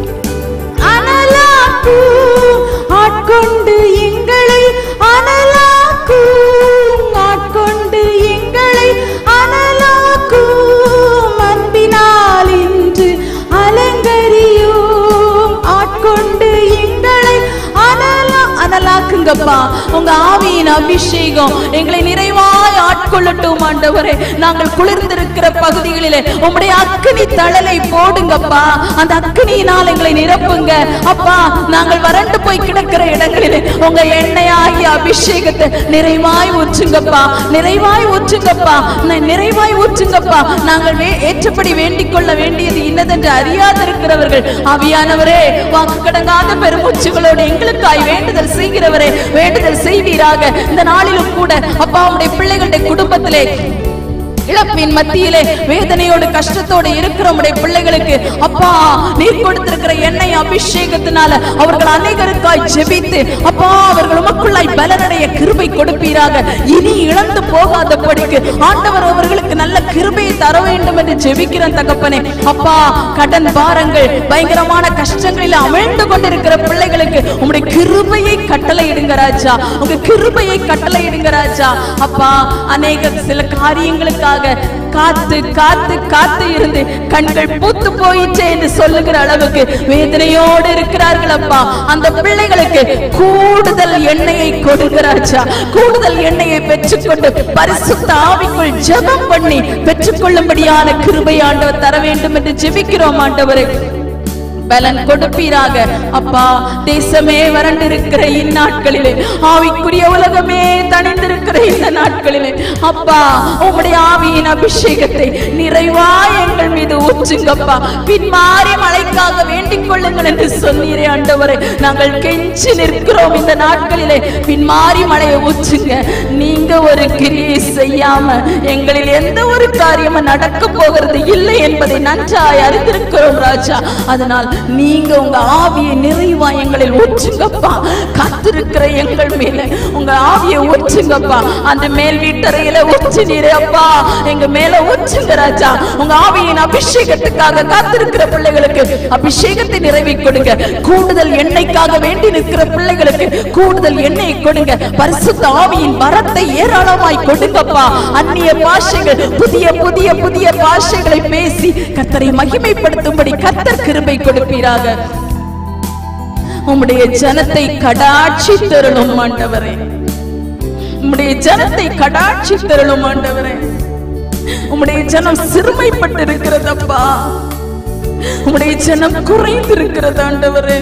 அனலாக்கும் ஆட்கொண்டு எங்களை அனலாக்கும் ஆட்கொண்டு எங்களை அனலாக்கும் அன்பினால் இன்று அலங்கரியும் ஆட்கொண்டு எங்களை அனலா அனலாக்குங்கப்பா உங்க ஆவியின் அபிஷேகம் எங்களை நிறைவாய் ஆட்கொள்ளட்டும் ஆண்டவரே நாங்கள் குளிர்ந்திருக்கிற பகுதிகளிலே உம்முடைய அக்கினி தழலை போடுங்கப்பா அந்த அக்கினியினால் எங்களை நிரப்புங்க அப்பா நாங்கள் வறண்டு போய் கிடக்கிற இடங்களிலே உங்க எண்ணெயாகிய அபிஷேகத்தை நிறைவாய் ஊற்றுங்கப்பா நிறைவாய் ஊற்றுங்கப்பா நி- நிறைவாய் ஊற்றுங்கப்பா நாங்கள் வே- ஏற்றபடி வேண்டிக் கொள்ள வேண்டியது இன்ன இன்னதென்று அறியாதிருக்கிறவர்கள் ஆவியானவரே வாக்கு கடங்காத பெருமூச்சுகளோடு எங்களுக்காய் வேண்டுதல் செய்கிறவரே வேண்டுதல் செய்வீராக இந்த நாளிலும் கூட அப்பா உடைய பிள்ளைகளுடைய குடும்பத்திலே இழப்பின் மத்தியிலே வேதனையோடு கஷ்டத்தோடு இருக்கிற உடைய பிள்ளைகளுக்கு அப்பா நீர் கொடுத்திருக்கிற எண்ணெய் அபிஷேகத்தினால அவர்கள் அநேகருக்காய் ஜெபித்து அப்பா அவர்கள் உமக்குள்ளாய் பலனடைய கிருபை கொடுப்பீராக இனி இழந்து போகாதபடிக்கு ஆண்டவர் அவர்களுக்கு நல்ல கிருபையை தர வேண்டும் என்று ஜெபிக்கிறேன் தகப்பனே அப்பா கடன் பாரங்கள் பயங்கரமான கஷ்டங்களில் அமிழ்ந்து கொண்டிருக்கிற பிள்ளைகளுக்கு உங்களுடைய கிருபையை கட்டளையிடுங்க ராஜா உங்க கிருபையை கட்டளையிடுங்க ராஜா அப்பா அநேக சில காரியங்களுக்காக காத்து காத்து காத்து இருந்து கண்கள் பூத்து போயிற்றே என்று சொல்லுகிற அளவுக்கு வேதனையோடு இருக்கிறார்கள் அப்பா அந்த பிள்ளைகளுக்கு கூடுதல் எண்ணெயை கொடுக்கிறாச்சா கூடுதல் எண்ணெயை பெற்றுக்கொண்டு பரிசுத்த ஆவிக்குள் ஜெபம் பண்ணி பெற்றுக்கொள்ளும்படியான கிருபை ஆண்டவர் தர வேண்டும் என்று ஜெபிக்கிறோம் ஆண்டவரே பலன் கொடுப்பீராக அப்பா தேசமே வறண்டிருக்கிற இந்நாட்களிலே ஆவிக்குரிய உலகமே தணிந்திருக்கிற இந்த நாட்களிலே அப்பா உம்முடைய ஆவியின் அபிஷேகத்தை நிறைவா எங்கள் மீது ஊற்றுங்கப்பா பின்மாறி மழைக்காக வேண்டிக் கொள்ளுங்கள் என்று சொன்னீரே ஆண்டவரே நாங்கள் கெஞ்சி நிற்கிறோம் இந்த நாட்களிலே பின்மாறி மழையை ஊற்றுங்க நீங்க ஒரு கிரியை செய்யாம எங்களில் எந்த ஒரு காரியமும் நடக்க போகிறது இல்லை என்பதை நன்றாய் அறிந்திருக்கிறோம் ராஜா அதனால் நீங்க உங்க ஆவியை நிறைவா எங்களில் ஊற்றுங்கப்பா காத்திருக்கிற எங்கள் மேல உங்க ஆவியை ஊற்றுங்கப்பா அந்த மேல் வீட்டறையில ஊற்றினீரே அப்பா எங்க மேல ஊற்றுங்க ராஜா உங்க ஆவியின் அபிஷேகத்துக்காக காத்திருக்கிற பிள்ளைகளுக்கு அபிஷேகத்தை நிறைவி கொடுங்க கூடுதல் எண்ணெய்க்காக வேண்டி நிற்கிற பிள்ளைகளுக்கு கூடுதல் எண்ணெய் கொடுங்க பரிசுத்த ஆவியின் வரத்தை ஏராளமாய் கொடுங்கப்பா அந்நிய பாஷைகள் புதிய புதிய புதிய பாஷைகளை பேசி கர்த்தரை மகிமைப்படுத்தும்படி கர்த்தர் கிருபை கொடுப்பீராக உம்முடைய ஜனத்தை கடாட்சி தருளும் ஆண்டவரே உம்முடைய ஜனத்தை கடாட்சி தருளும் ஆண்டவரே உம்முடைய ஜனம் சிறுமைப்பட்டு இருக்கிறதப்பா உம்முடைய ஜனம் குறைந்து இருக்கிறது ஆண்டவரே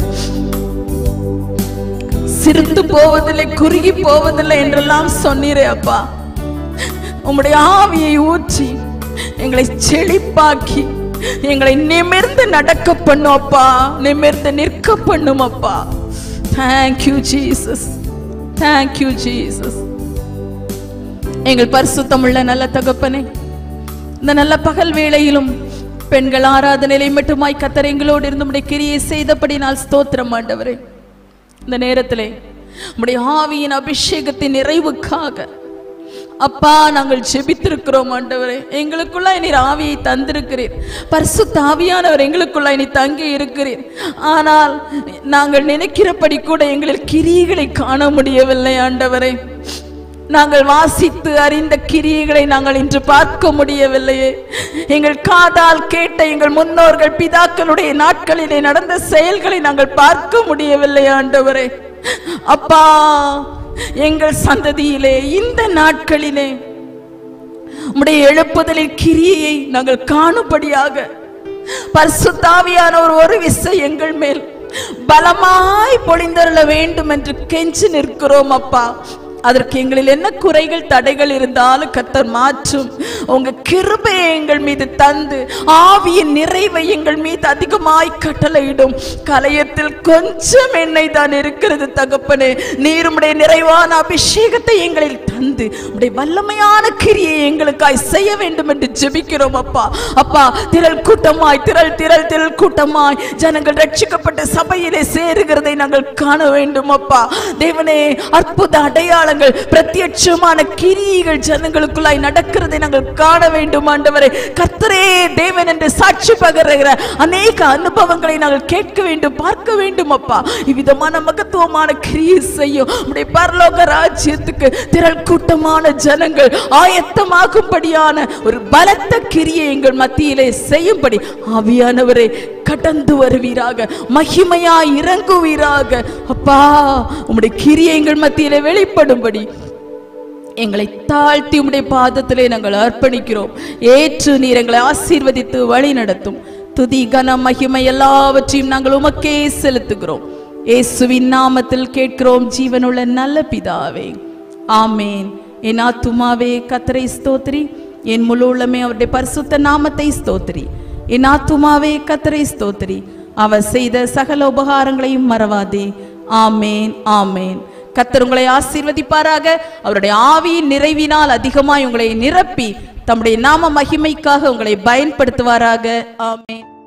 சிரித்து போவதில்லை குறுகி போவதில்லை என்றெல்லாம் சொன்னீரே அப்பா உம்முடைய ஆவியை ஊற்றி எங்களை செழிப்பாக்கி எங்களை நிமிர்ந்து நடக்க பண்ணும் அப்பா நிமிர்ந்து நிற்க பண்ணும் அப்பா தேங்க்யூ ஜீசஸ் தேங்க்யூ ஜீசஸ் எங்கள் பரிசுத்தமுள்ள நல்ல தகப்பனே இந்த நல்ல பகல் வேளையிலும் பெண்கள் ஆராதனையிலே மட்டுமாய் கத்தர் எங்களோடு இருந்து உடைய கிரியை செய்தபடினால் ஸ்தோத்திரம் ஆண்டவரே இந்த நேரத்திலே உம்முடைய ஆவியின் அபிஷேகத்தின் நிறைவுக்காக அப்பா நாங்கள் ஜெபித்திருக்கிறோம் ஆண்டவரே எங்களுக்குள்ள நீர் ஆவியை தந்திருக்கிறீர் பரிசுத்த ஆவியானவர் எங்களுக்குள்ள நீ தங்கி இருக்கிறீர் ஆனால் நாங்கள் நினைக்கிறபடி கூட எங்களில் கிரியைகளை காண முடியவில்லை ஆண்டவரே நாங்கள் வாசித்து அறிந்த கிரியைகளை நாங்கள் இன்று பார்க்க முடியவில்லையே எங்கள் காதால் கேட்ட எங்கள் முன்னோர்கள் பிதாக்களுடைய நாட்களிலே நடந்த செயல்களை நாங்கள் பார்க்க முடியவில்லை ஆண்டவரே அப்பா எங்கள் சந்ததியிலே இந்த நாட்களிலே உம்முடைய எழுப்புதலில் கிரியையை நாங்கள் காணும்படியாக பரிசுத்தாவியானவர் ஒரு விசை எங்கள் மேல் பலமாய் பொழிந்தருள வேண்டும் என்று கெஞ்சி நிற்கிறோம் அப்பா அதற்கு எங்களில் என்ன குறைகள் தடைகள் இருந்தாலும் கத்தர் மாற்றும் உங்க கிருபையை எங்கள் மீது தந்து ஆவியின் நிறைவை எங்கள் மீது அதிகமாய் கட்டளையிடும் கலையத்தில் கொஞ்சம் எண்ணெய் தான் இருக்கிறது தகப்பனே நீர் உம்முடைய நிறைவான அபிஷேகத்தை எங்களில் தந்து உடைய வல்லமையான கிரியை எங்களுக்காய் செய்ய வேண்டும் என்று ஜெபிக்கிறோம் அப்பா அப்பா திரள் கூட்டமாய் திரள் திரள் திரள் கூட்டமாய் ஜனங்கள் ரட்சிக்கப்பட்ட சபையிலே சேருகிறதை நாங்கள் காண வேண்டும் அப்பா தேவனே அற்புத அடையாளங்கள் பிரத்யட்சமான கிரியைகள் ஜனங்களுக்குள்ளாய் நடக்கிறதை நாங்கள் காண வேண்டும் ஆண்டவரே கர்த்தரே தேவன் என்று சாட்சி பகருகிற அநேக அனுபவங்களை நாங்கள் கேட்க வேண்டும் பார்க்க வேண்டும் அப்பா இவ்விதமான மகத்துவமான கிரியை செய்யும் உடைய பரலோக ராஜ்யத்துக்கு திரள் கூட்டமான ஜனங்கள் ஆயத்தமாகும்படியான ஒரு பலத்த கிரியை எங்கள் மத்தியிலே செய்யும்படி ஆவியானவரே கடந்து வருவீராக மகிமையாய் இறங்குவீராக அப்பா உம்முடைய கிரியை எங்கள் மத்தியிலே வெளிப்படும்படி எங்களை தாழ்த்தி உம்முடைய பாதத்திலே நாங்கள் அர்ப்பணிக்கிறோம் ஏற்று நீர் எங்களை ஆசீர்வதித்து வழி நடத்தும் துதி கனம் மகிமை எல்லாவற்றையும் நாங்கள் உமக்கே செலுத்துகிறோம் இயேசுவின் நாமத்தில் கேட்கிறோம் ஜீவனுள்ள நல்ல பிதாவே ஆமேன் என் ஆத்துமாவே கத்தரை ஸ்தோத்திரி என் முழு உள்ளமே அவருடைய பரிசுத்த நாமத்தை ஸ்தோத்திரி என் ஆத்துமாவே கத்தரை ஸ்தோத்திரி அவர் செய்த சகல உபகாரங்களையும் மறவாதே ஆமேன் ஆமேன் கத்தர் உங்களை ஆசீர்வதிப்பாராக அவருடைய ஆவியின் நிறைவினால் அதிகமாய் உங்களை நிரப்பி தம்முடைய நாம மகிமைக்காக உங்களை பயன்படுத்துவாராக ஆமேன்